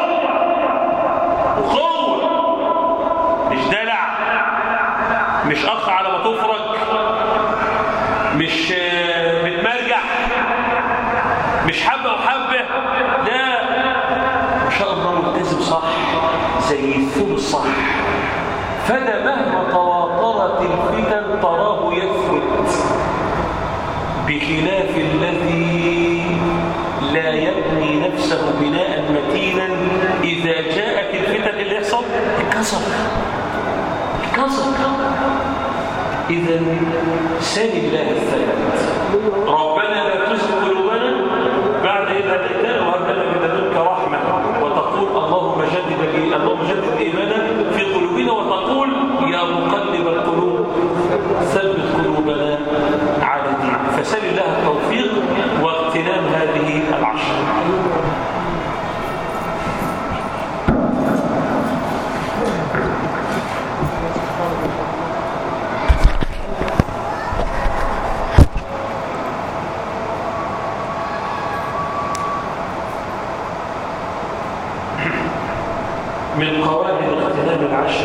وقوه مش دلع مش اخ على ما تفرج مش متمرجح مش حبه وحبه لا ما شاء الله ملتزم صح زي الثوب الصح فده مهما تواترت الفتن تراه يثبت بخلاف الذي لا يبني نفسه بناء متينا إذا جاءت الفتن اللي يحصل انكسر انكسر إذا سال الله الثبات ربنا لا تزغ قلوبنا بعد إذ هديتنا وهب لنا من لدنك رحمة وتقول اللهم جدد لي اللهم جدد إيمانا في قلوبنا وتقول يا مقلب القلوب ثبت قلوبنا على دينك فسال الله التوفيق واغتنام هذه العشر من قواعد اغتنام العشر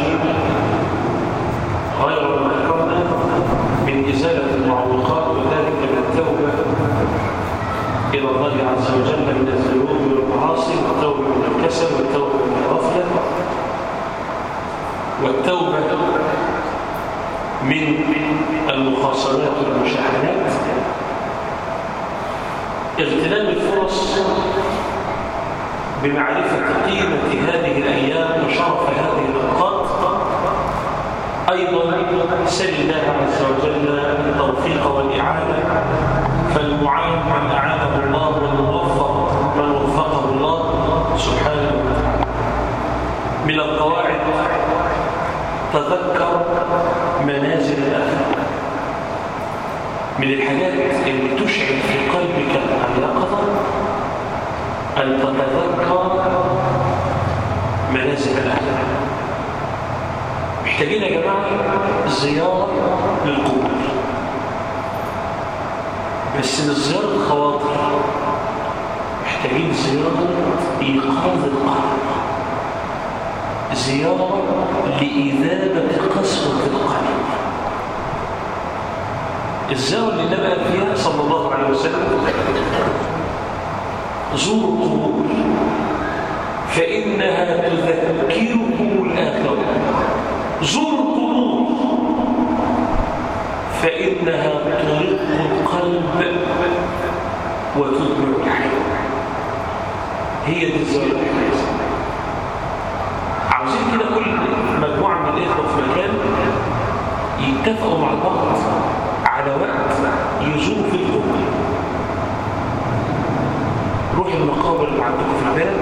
غير ما ذكرنا من إزالة المعوقات وذلك بالتوبة إلى الله عز وجل من الذنوب والمعاصي والتوبة من الكسل والتوبة من الغفلة والتوبة من المخاصمات والمشاحنات اغتنام الفرص بمعرفة قيمة هذه الأيام وشرف هذه الأوقات أيضا سل الله عز وجل التوفيق والإعانة فالم من أعانه الله والموفق من وفقه الله سبحانه وتعالى من القواعد تذكر منازل الآخرة من الحاجات اللي تشعل في قلبك اليقظة أن تتذكر منازل الآخرة محتاجين يا جماعة زيارة للقبور بس مش زيارة خواطر محتاجين زيارة إيقاظ القلب زيارة لإذابة قسوة القلب الزيارة اللي النبي قال فيها صلى الله عليه وسلم زوروا القبور فإنها تذكركم الآخرة زوروا القبور فإنها ترق القلب وتدمع الحياة هي دي الزيارة عاوزين كده كل مجموعة من الإخوة في مكان يتفقوا مع بعض على وقت يزوروا فيه القبور روح المقابر اللي عندكم في البلد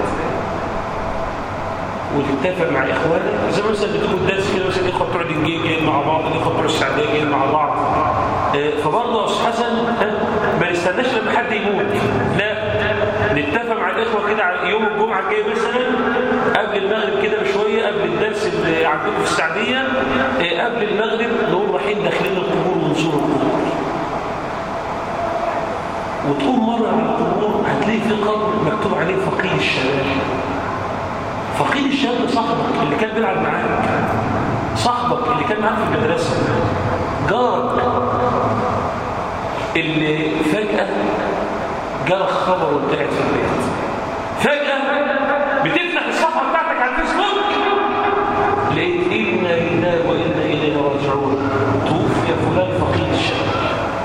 وتتفق مع اخوانك زي مثلا بتقول الدرس كده مثلا الاخوه بتوع الانجيل جايين مع بعض الاخوه بتوع السعديه جايين مع بعض فبرضه يا استاذ حسن ما نستناش لما حد يموت لا نتفق مع الاخوه كده على يوم الجمعه الجاي مثلا قبل المغرب كده بشويه قبل الدرس اللي عندكم في السعديه قبل المغرب نقوم رايحين داخلين القبور ونزور القبور وتقوم مره على القبور هتلاقي في قبر مكتوب عليه فقيد الشباب فقيد الشاب صاحبك اللي كان بيلعب معاك صاحبك اللي كان معاك في المدرسة جارك اللي فجأة جالك خبر وانت قاعد في البيت فجأة بتفتح الصفحة بتاعتك على الفيسبوك لقيت إنا لله وإنا إليه راجعون توفي فلان فقيد الشاب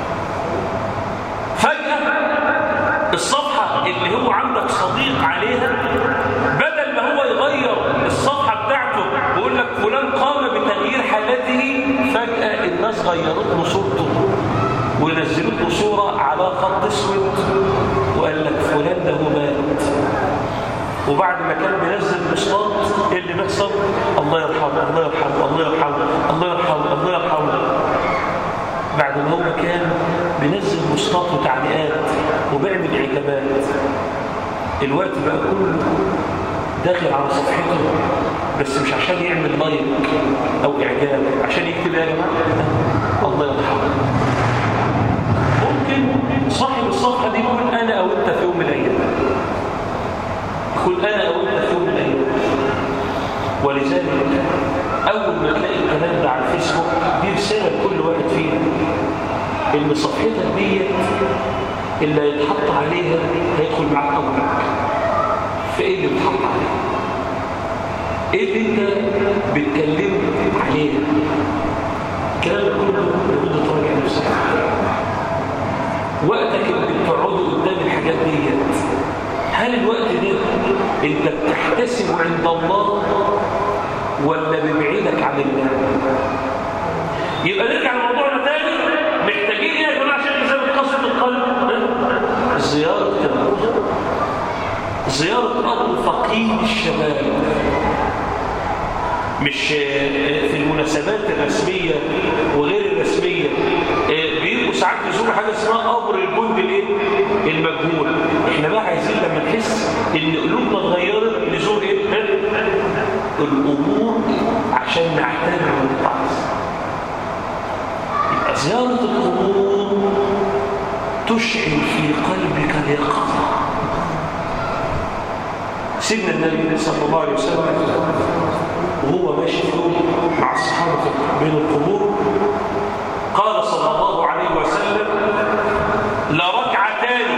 فجأة الصفحة اللي هو عندك صديق عليها بدل ما هو يغير الصفحة بتاعته ويقول لك فلان قام بتغيير حالته فجأة الناس غيرت له صورته ونزلت له صورة على خط اسود وقال لك فلان ده هو مات وبعد ما كان بينزل بوستات ايه اللي بيحصل الله يرحمه الله يرحمه الله يرحمه الله يرحمه الله يرحمه بعد ما هو كان بينزل بوستات وتعليقات وبيعمل عجابات الوقت بقى كله داخل على صفحته بس مش عشان يعمل لايك او اعجاب عشان يكتب يا جماعه الله يرحمه ممكن صاحب الصفحه دي يقول انا او انت في يوم من الايام يقول انا او انت في يوم من الايام ولذلك اول ما تلاقي الكلام ده على الفيسبوك دي رساله لكل واحد فينا ان صفحتك ديت اللي هيتحط عليها هيدخل معاك قبرك فايه اللي بتحط عليها ايه اللي انت بتكلم عليها الكلام ده كله لابد تراجع نفسك وقتك اللي بتقعده قدام الحاجات ديت هل الوقت ده انت بتحتسبه عند الله ولا بيبعدك عن الله يبقى نرجع لموضوعنا تاني محتاجين ايه يا جماعه عشان نزود قسوه القلب زياره القبر زياره قبر فقيد الشباب مش في المناسبات الرسميه وغير الرسميه بيبقوا ساعات يزوروا حاجه اسمها قبر الجند الايه المجهول احنا بقى عايزين لما نحس ان قلوبنا اتغيرت نزور ايه الامور عشان نعتبر ونتعظ يبقى زياره القبور تشعل في قلبك اليقظه سيدنا النبي صلى الله عليه وسلم وهو ماشي مع الصحابه بين القبور قال صلى الله عليه وسلم لركعتان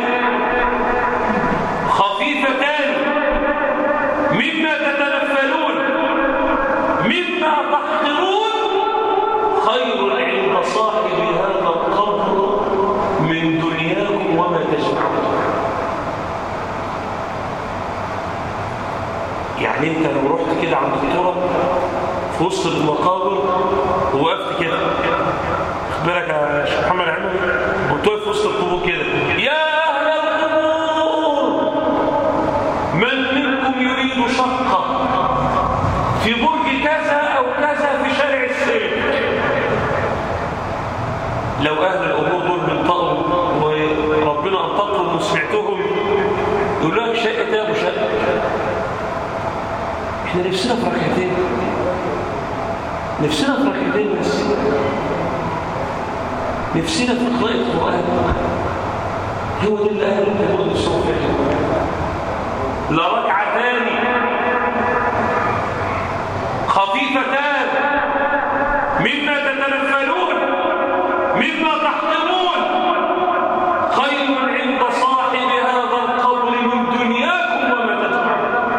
خفيفتان مما تتنفلون مما تحقرون خير عند صاحب هذا القبر من دنياكم وما تجمعون يعني انت لو رحت كده عند التراب في وسط المقابر ووقفت كده بالك يا شيخ محمد عمر وتقف في وسط القبور كده يا احنا نفسنا في ركعتين نفسنا في ركعتين بس نفسنا في قراءة القرآن هو ده اللي أهل الحضور الصوف لركعتان خفيفتان مما تتنفلون مما تحقرون خير عند صاحب هذا القبر من دنياكم وما تجمعون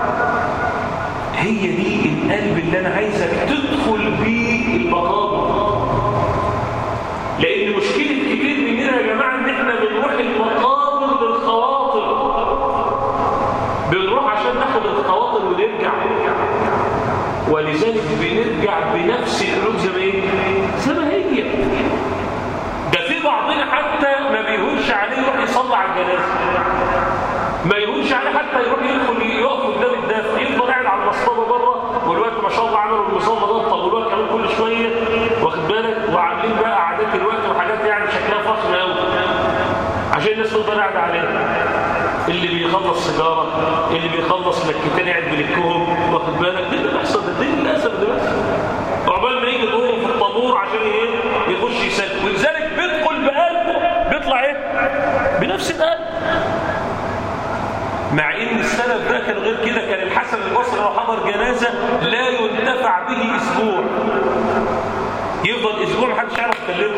هي دي القلب اللي انا عايزك تدخل بيه المقابر لان مشكله كتير مننا يا جماعه ان احنا بنروح المقابر بالخواطر بنروح عشان ناخد الخواطر ونرجع ولذلك بنرجع بنفس القلوب زي ما ايه زي ما هي ده في بعضنا حتى ما بيهونش عليه يروح يصلي على الجنازه ما يهونش عليه حتى يروح يدخل يقف قدام الدافع يفضل قاعد على المصطبه بره والوقت ما شاء الله عملوا النظام ده طب والوقت كمان كل شويه واخد بالك وعاملين بقى قعدات الوقت وحاجات يعني شكلها فخم قوي عشان الناس تفضل قاعده عليها اللي بيخلص سيجاره اللي بيخلص لكتين قاعد بلكهم واخد بالك ده اللي بيحصل ده ده للاسف ده بس عقبال ما يجي دوره في الطابور عشان ايه يخش يسلم ولذلك بيدخل بقلبه بيطلع ايه بنفس القلب مع ان السلف ده كان غير كده كان الحسن البصري لو حضر جنازه لا ينتفع به اسبوع يفضل اسبوع محدش يعرف يكلمه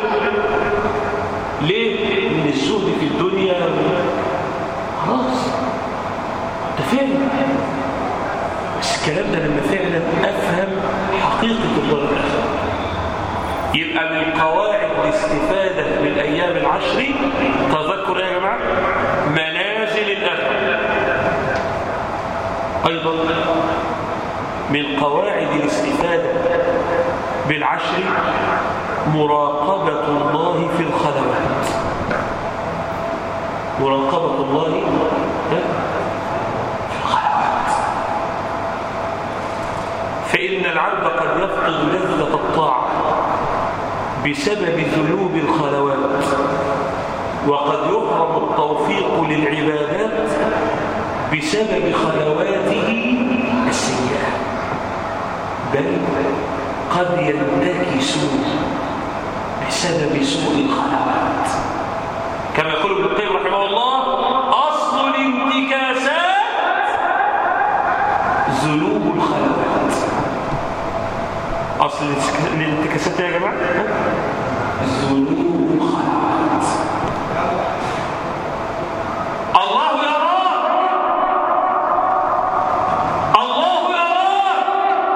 ليه؟ من الزهد في الدنيا خلاص انت فين؟ بس الكلام ده لما فعلا افهم حقيقه الدار الاخره يبقى من قواعد الاستفاده من الايام العشر تذكر يا جماعه منازل الاخره ايضا من قواعد الاستفاده بالعشر مراقبه الله في الخلوات مراقبه الله في الخلوات فان العبد قد يفقد لذه الطاعه بسبب ذنوب الخلوات وقد يحرم التوفيق للعبادات بسبب خلواته السيئة بل قد ينتكس بسبب سوء الخلوات كما يقول ابن القيم رحمه الله أصل الانتكاسات ذنوب الخلوات أصل الانتكاسات يا جماعة ذنوب الخلوات الله يراك الله يراك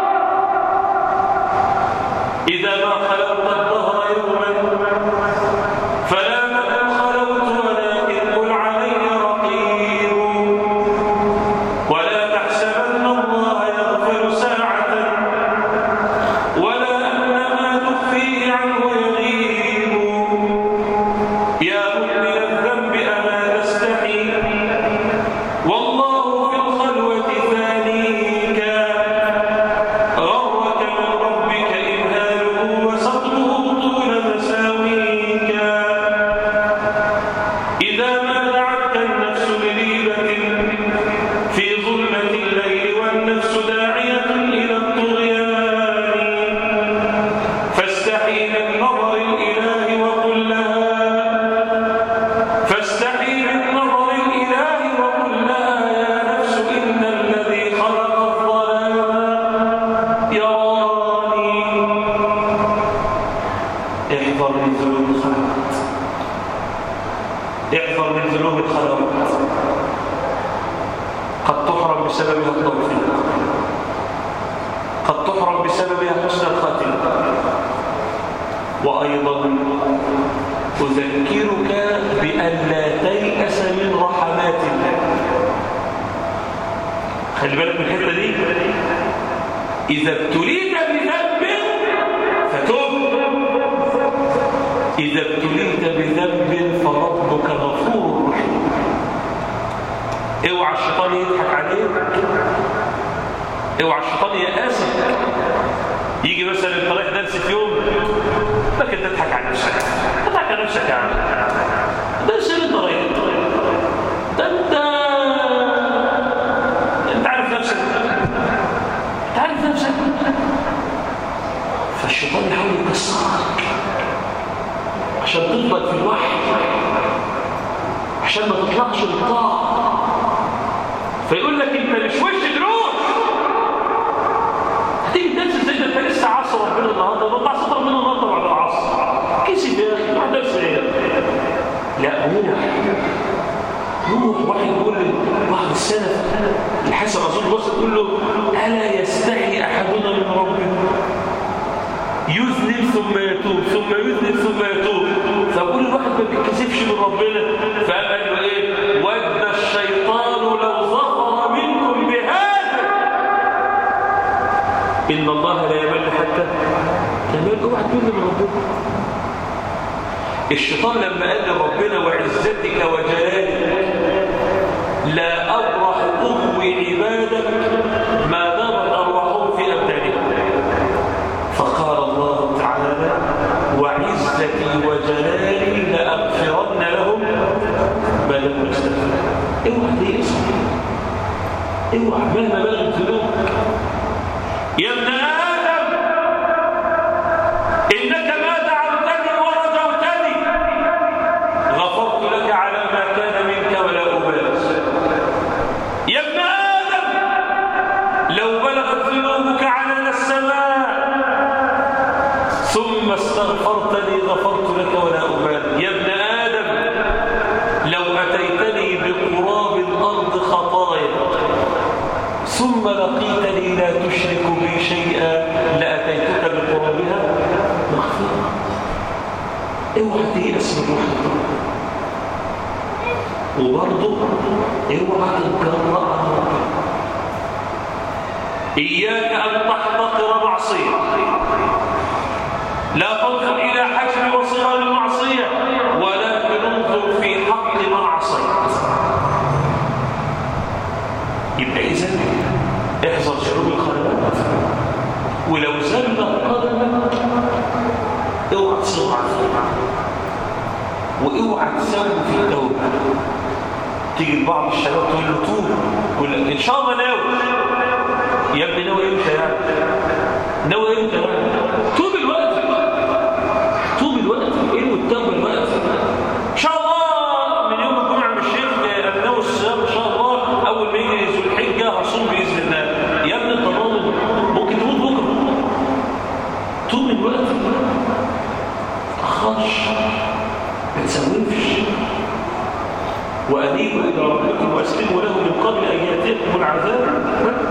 إذا ما خلوت الظهر يوما فلا تقل خلوت ولكن قل علي رقيب ولا تحسبن الله يغفر ساعة ولا أن ما تخفيه عنه يغيب يا مؤمن الذنب أما تستحي والله في الخلوة ثانيك غرك من ربك إمهاله وسطه طول مساويك إذا ما دعتك النفس لريبة في ظلمة الليل والنفس داعية إلى الطغيان فاستحي من نظر الإله وقل لها فاستحي من نظر الإله وقل لها يا نفس إن الذي خلق الظلام يراني احذر من ذنوب الخلوات احذر من ذنوب الخلوات قد تحرم بسببها التوفيق قد تحرم بسببها حسن الخاتمه وأيضا أذكرك بأن لا تيأس من رحمات الله خلي بالك من الحتة دي إذا ابتليت بذنب فتب إذا ابتليت بذنب فربك غفور رحيم اوعى الشيطان يضحك عليك اوعى الشيطان يأسك يجي مثلا انت رايح درس في يوم لكن تضحك على نفسك تضحك على نفسك يا عم درس اللي انت رايح ده انت انت عارف نفسك عارف نفسك فالشيطان يحاول يكسرك عشان تفضل في الوحي عشان ما تطلعش للطاعه فيقول لك انت مش وش دروس هتيجي تنسى زي ده انت لسه عصر ربنا النهارده ده انت عصر ربنا النهارده بعد العصر كسب يا اخي ما درس ايه لا روح روح واحد يقول لواحد السلف الحسن رسول الله يقول له الا يستحي احدنا من ربه يذنب ثم يتوب ثم يذنب ثم يتوب فبقول الواحد ما بيتكسفش من ربنا فقال له ايه ود الشيطان لو ظفر منكم بهذا ان الله لا يمل حتى يمل اوعى تمل من ربنا الشيطان لما قال لربنا وعزتك وجلالك لا أبرح أغوي عبادك ما دامت أرواحهم في أبدانهم فقال الله تعالى وعزتي وجلالي لأغفرن لهم ما لم يستغفر اوعى تيأس اوعى مهما بلغت ذنوبك يا ابن آدم إنك ما دعوتني ورجوتني غفرت لك على ما كان منك ولا أبالي يا ابن آدم لو بلغت ذنوبك عنان السماء ثم استغفرتني غفرت لك ولا أبالي يا ابن آدم لو أتيتني بقراب الأرض خطايا ثم لقيتني لا تشرك بي شيئا لأتيتك بقرابها مغفرة اوعى تيأس من روح وبرضه اوعى تتجرأ على ربنا إياك أن تحتقر معصية لا تنظر إلى حجم وصغر المعصية ولكن انظر في حق من عصيت يبقى إذا احذر شعوب الخلوات ولو زلت قدمك اوعى تصير واوعى تسوي في التوبه تيجي لبعض الشباب تقول له توب يقول لك ان شاء الله ناوي يا ابني ناوي امتى يعني ناوي امتى يعني توب الوقت توب الوقت ايه والتوبه الوقت ان شاء الله من يوم الجمعه من الشيخ انا ناوي الصيام ان شاء الله اول ما يجي ذو الحجه هصوم باذن الله يا ابني انت ضامن ممكن تموت بكره توب الوقت تخش ما تسوفش وأنيبوا إلى ربكم وأسلموا له من قبل أن يأتيكم العذاب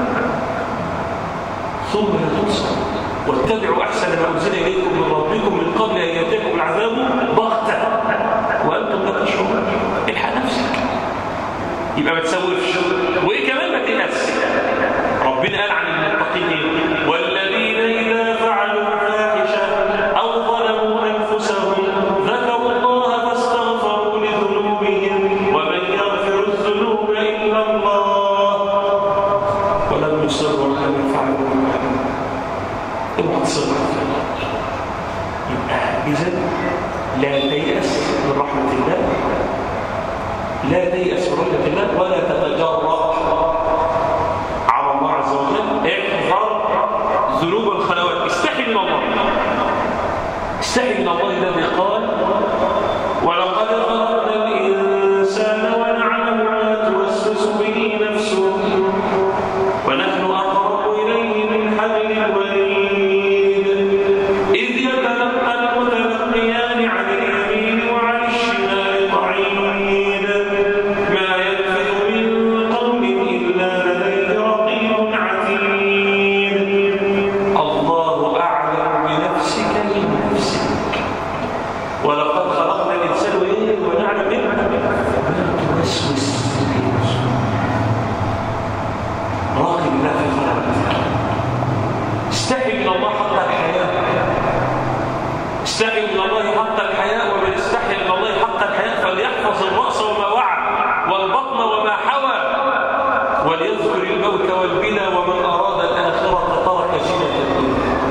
ثم لا تنصر واتبعوا أحسن ما أنزل إليكم من ربكم من قبل أن يأتيكم العذاب بغتة وأنتم لا تشعرون الحق نفسك يبقى ما تسوفش وإيه كمان ما تيأس ربنا قال عن المتقين والذين إذا فعلوا فاحشة أو ظلموا أنفسهم ذكروا الله فاستغفروا لذنوبهم ومن يغفر الذنوب إلا الله ولم يصروا على ما فعلوا اوعى تصر يبقى إذا لا تيأس من رحمة الله لا تيأس من رحمة الله ولا تتجرأ على الله عز وجل احذر ذنوب الخلوات استحي من الله استحي من الله الذي قال ولقد خلقنا الإنسان ونعلم ما توسوس به نفسه ونحن أقرب إليه من حبل الوريد إذ يتلقى المتلقيان عن اليمين وعن الشمال قعيد ما يلفظ من قول إلا لديه رقيب عتيد الله أعلم بنفسك من نفسك ولقد خلقنا الإنسان إيه ونعلم إيه ما توسوس به نفسه. راقب الله في خلقك استحي من الله حق الحياة استحي من الله حق الحياة ومن استحي من الله حق الحياة فليحفظ الرأس وما وعى والبطن وما حوى وليذكر الموت والبلى ومن أراد الآخرة ترك زينة الدنيا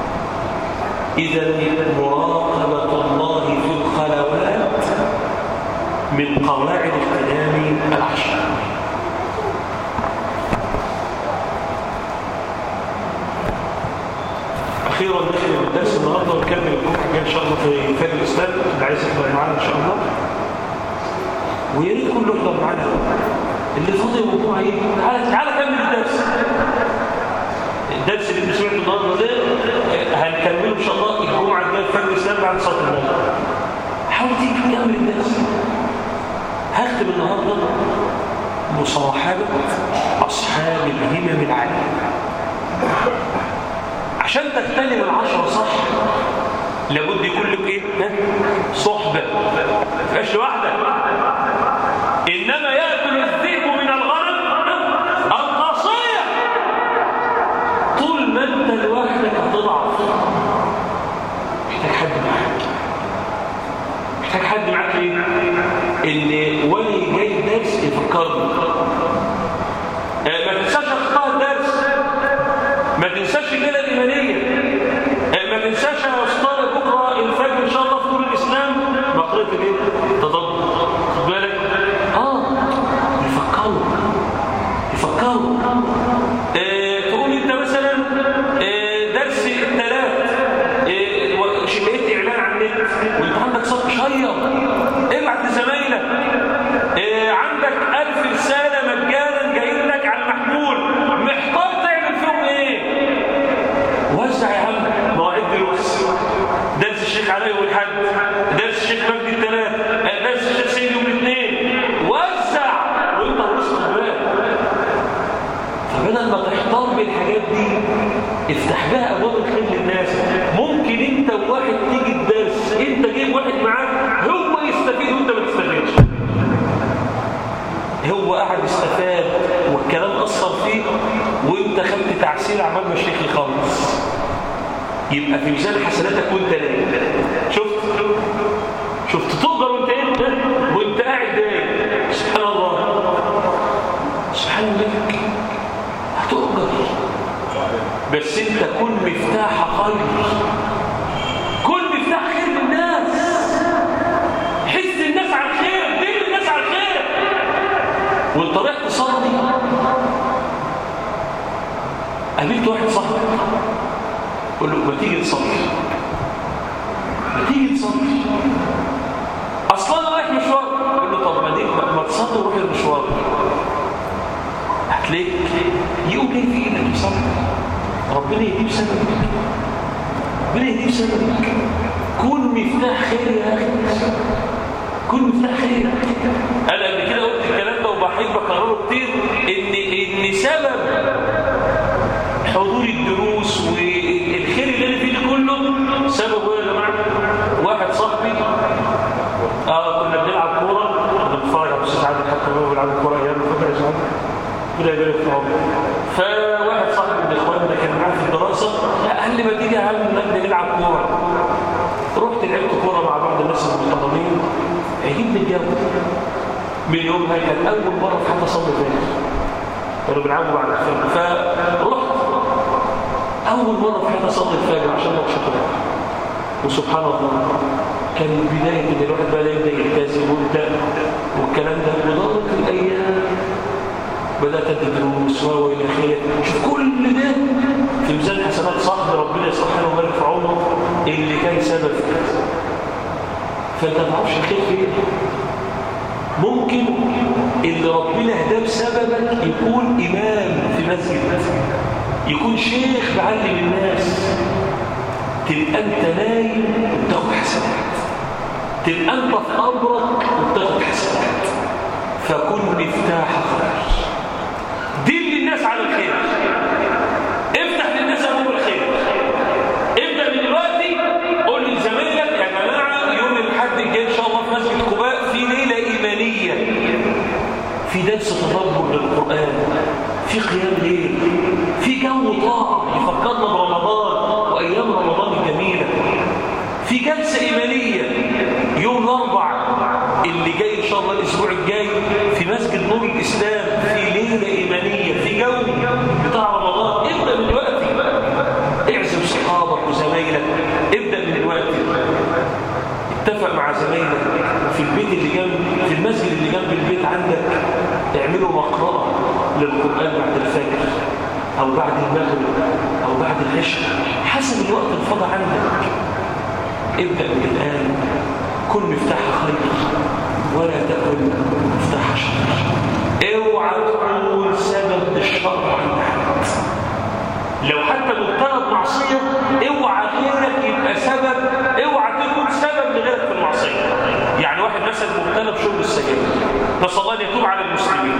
إذا مراقبة الله في الخلوات من قواعد اغتنام العشر ان شاء الله في فجر الاسلام اللي عايز يحضر معانا ان شاء الله ويا ريت كله يحضر معانا اللي فاضي الموضوع ايه تعالى تعالى كمل الدرس الدرس اللي انت سمعته النهارده ده هنكمله ان شاء الله الجمعه الجايه في فجر الاسلام بعد صلاه المغرب حاول تيجي تكمل الدرس هختم النهارده مصاحبه اصحاب الهمم العاليه عشان تغتنم العشرة صح لابد يكون لك ايه ها؟ صحبة ما تبقاش لوحدك انما ياكل الذئب من الغنم القصية طول ما انت لوحدك هتضعف محتاج حد معاك محتاج حد معاك ليه ان ولي جاي درس يفكرني آه، ما تنساش اخطاء الدرس ما تنساش الليله الايمانيه آه، ما تنساش يا استاذ بكره الفجر ان شاء الله في نور الاسلام مقرئه الايه تدبر خد بالك اه يفكروا يفكروا آه، تقول انت مثلا آه، درس الثلاث آه، و- لقيت اعلان على النت وانت عندك صف شير ابعت لزمايلك آه، عندك ألف رسالة مجانا جايين لك على المحمول محتار تعمل فيهم ايه وزع يا عم مواعيد دروس درس الشيخ علي يوم الحد درس الشيخ مجدي الثلاث آه، درس الشيخ سيد يوم الاثنين وزع وانت وسط الباب فبدل ما تحتار بالحاجات دي افتح بها ابواب الخير للناس ممكن انت وواحد تيجي الدرس انت جايب واحد معاك هو يستفيد وانت ما تستفيدش هو قاعد استفاد والكلام اثر فيه وانت خدت تعسير عمال ما الشيخ يخلص يبقى في ميزان حسناتك وانت نايم شفت شفت تقدر وانت ايه وانت قاعد نايم سبحان الله سبحان الله هتؤجر بس انت كن مفتاح خير كن مفتاح خير للناس حس الناس على الخير دل الناس على الخير وانت رايح تصلي قابلت واحد صاحبك قول له ما تيجي نصلي ما تيجي نصلي اصلا انا رايح مشوار قول له طب ما دي ما ما تصلي وروح المشوار هتلاقيك يقوم جاي في ايدك يصلي ربنا يهديه بسببك ربنا يهديه بسببك كن مفتاح خير يا اخي كن مفتاح خير انا قبل كده قلت الكلام ده وبحب اكرره كتير ان ان سبب حضور الدروس والخير اللي انا فيه ده كله سببه ايه يا جماعه واحد صاحبي اه كنا بنلعب كوره كنا بنتفرج على الاستاذ عادل حتى هو بيلعب كوره ايام فاكر يا سعد ربنا يبارك في عمره فواحد صاحبي من اخواننا كان معايا في الدراسه قال لي ما تيجي يا عم نبدا نلعب كوره رحت لعبت كوره مع بعض الناس المحترمين عجبني الجو من يومها كان اول مره في حياتي اصلي فيها كانوا بيلعبوا بعد الفجر فرحت اول مره في حياتي اصلي الفجر عشان ماتش كوره وسبحان الله كان بدايه ان الواحد بقى يبدا يلتزم ويبدا والكلام ده ودارت الايام بدات ادي دروس والى اخره شوف كل ده في ميزان حسنات صاحبي ربنا يصلح له ويبارك في عمره اللي كان سبب في كذا فانت ما تعرفش الخير فين ممكن اللي ربنا هداه بسببك يكون امام في مسجد يكون شيخ بعلم الناس تبقى انت نايم وبتاخد حسنات تبقى انت في امرك وبتاخد حسنات فكن مفتاح خير دل الناس على الخير افتح للناس ابواب الخير ابدا من دلوقتي قول لزمايلك يا جماعه يوم الاحد الجاي ان شاء الله في مسجد قباء في ليله ايمانيه في درس تدبر للقران في قيام ليل في جو طاعه يفكرنا برمضان وايام رمضان الجميله في جلسه ايمانيه يوم الاربع اللي جاي ان شاء الله الاسبوع الجاي في مسجد نور الاسلام في ليله ايمانيه في جو بتاع رمضان ابدا من دلوقتي اعزم صحابك وزمايلك ابدا من دلوقتي اتفق مع زمايلك في البيت اللي جنب في المسجد اللي جنب البيت عندك اعملوا مقرأة للقرآن بعد الفجر أو بعد المغرب أو بعد العشاء حسب الوقت الفضى عندك ابدأ من الآن كن مفتاح خير ولا تكن مفتاح شر اوعى تكون سبب الشر عند حد لو حتى مبتلى بمعصية اوعى غيرك يبقى سبب اوعى تكون سبب لغيرك في المعصية يعني واحد مثلا مبتلى بشرب السجاير نسأل الله ان يتوب على المسلمين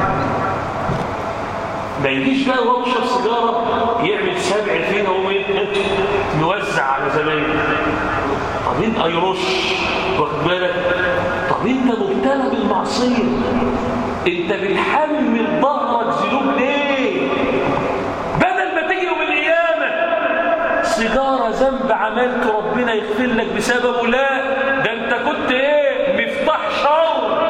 ما يجيش بقى وهو بيشرب سيجاره يعمل سبع فينا ويوزع على زمايله طب انت يرش واخد بالك طب انت مبتلى بالمعصيه انت بتحمل ظهرك ذنوب ليه بدل ما تيجي يوم القيامه سيجاره ذنب عملته ربنا يغفر لك بسببه لا ده انت كنت ايه مفتاح شر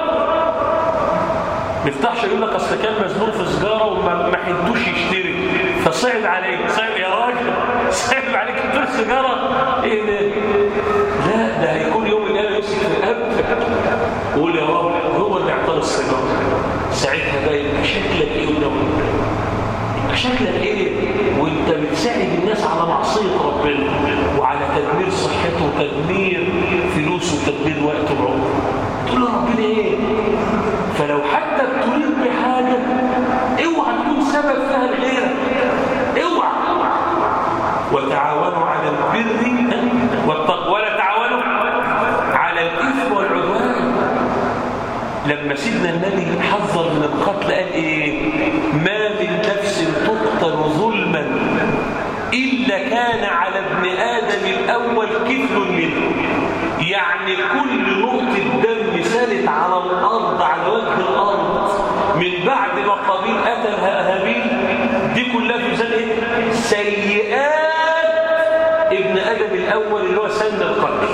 مفتاحش يقول لك اصل كان مزنوق في سجاره وما ما حدوش يشتري فصعب عليك صعب يا راجل صعب عليك تدور سجاره ايه ده لا ده هيكون يوم القيامه يمسك في رقبتك قول يا رب هو اللي اعطاني السجاره ساعتها بقى يبقى شكلك ايه قدام يبقى شكلك ايه وانت بتساعد الناس على معصيه ربنا وعلى تدمير صحته وتدمير فلوسه وتدمير وقته وعمره تقول له ربنا ايه فلو حتى بتريد بحاجة اوعى تكون سبب فيها لغيرك اوعى وتعاونوا على البر والتقوى ولا تعاونوا على الاثم والعدوان لما سيدنا النبي حذر من القتل قال ايه ما من نفس تقتل ظلما إلا كان على ابن آدم الأول كفل منه يعني كل نقطة دم سالت على الأرض على وجه الأرض من بعد ما قابيل قتل هابيل دي كلها في ميزان ايه؟ سيئات ابن آدم الأول اللي هو سن القتل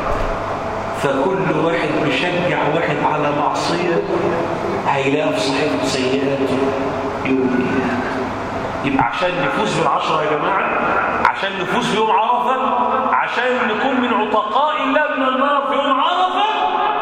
فكل واحد بيشجع واحد على معصية هيلاقي في صحيفة سيئاته يوم القيامة يبقى عشان نفوز بالعشرة يا جماعة عشان نفوز في يوم عرفة عشان نكون من عتقاء الله من النار في يوم عرفة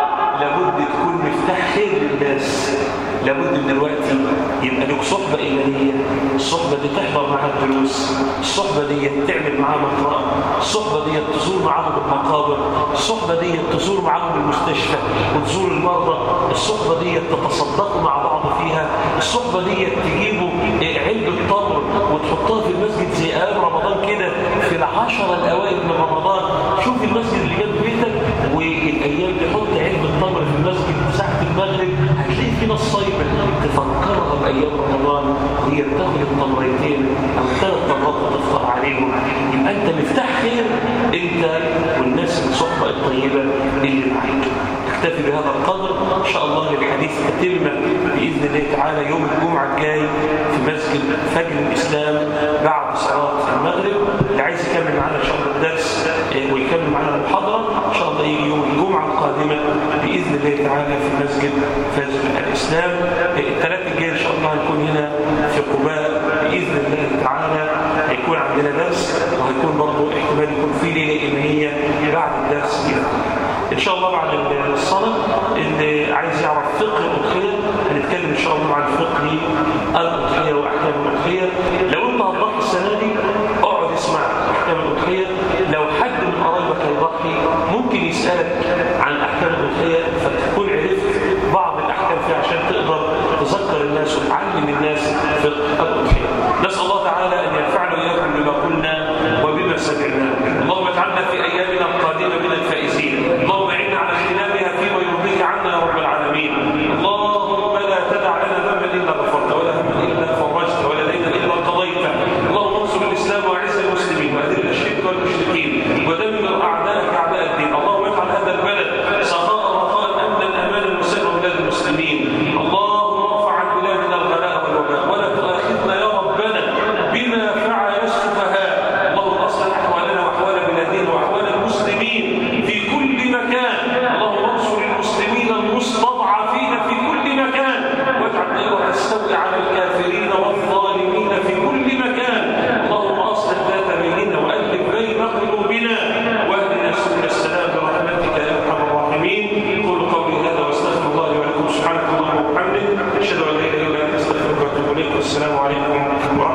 لابد تكون مفتاح خير للناس لابد من الوقت يبقى لك صحبة إيمانية الصحبة دي تحضر معاها الدروس الصحبة دي تعمل معاها مقرأة الصحبة دي تزور معاهم المقابر الصحبة دي تزور معاهم المستشفى وتزور المرضى الصحبة دي تتصدقوا مع بعض فيها الصحبة دي تجيبوا علبة تمر وتحطها في المسجد زي أيام رمضان كده في العشرة الأوائل من رمضان شوف المسجد اللي جنب بيتك والأيام دي حط علبة تمر في المسجد ساعة المغرب هتلاقي في ناس صايمة تفكرها بأيام رمضان وهي بتاخد التمرتين أو ثلاث تمرات وتفطر عليهم يبقى أنت مفتاح خير أنت والناس الصحبة الطيبة اللي معاك اكتفي بهذا القدر ان شاء الله للحديث تتم باذن الله تعالى يوم الجمعه الجاي في مسجد فجر الاسلام بعد صلاه المغرب اللي عايز يكمل معانا ان شاء الله الدرس ويكمل معانا المحاضره ان شاء الله يجي يوم الجمعه القادمه باذن الله تعالى في مسجد فجر الاسلام الثلاث الجاي ان شاء الله هنكون هنا في قباء باذن الله تعالى هيكون عندنا درس وهيكون برضه احتمال يكون في ليله ايمانيه بعد الدرس كده ان شاء الله بعد الصلاه اللي عايز يعرف فقه الاضحيه هنتكلم ان شاء الله عن فقه الاضحيه واحكام الاضحيه لو انت هتضحي السنه دي اقعد اسمع احكام الاضحيه لو حد من قرايبك هيضحي ممكن يسالك عن احكام الاضحيه فتكون عرفت بعض الاحكام فيها عشان تقدر تذكر الناس وتعلم الناس فقه الاضحيه نسال الله تعالى ان ينفعنا واياكم بما قلنا وبما سمعنا اللهم اجعلنا في ايامنا القادمه من الفائزين اللهم اعنا على اجتنابها فيما يرضيك عنا يا رب العالمين اللهم لا تدع لنا ذنبا الا غفرت ولا هما الا فرجت ولا دينا الا قضيته اللهم انصر الاسلام واعز المسلمين واذل الشرك والمشركين ودمر اعداءك اعداء الدين اللهم اجعل هذا البلد سخاء رخاء امنا امانا وسائر بلاد المسلمين اللهم ارفع عن بلادنا الغلاء والوباء ولا تؤاخذنا يا ربنا بما فعل السفهاء اللهم اصلح احوالنا واحوال بلادنا واحوال المسلمين في كل مكان اللهم انصر المسلمين المستضعفين في كل مكان واجعل دائرة السوء على الكافرين والظالمين في كل مكان اللهم اصلح ذات بيننا والف بين قلوبنا واهدنا سبل السلام برحمتك يا ارحم الراحمين قولوا قولي هذا واستغفر الله لي ولكم سبحانك اللهم وبحمدك اشهد ان لا اله الا انت استغفرك واتوب اليك والسلام عليكم ورحمه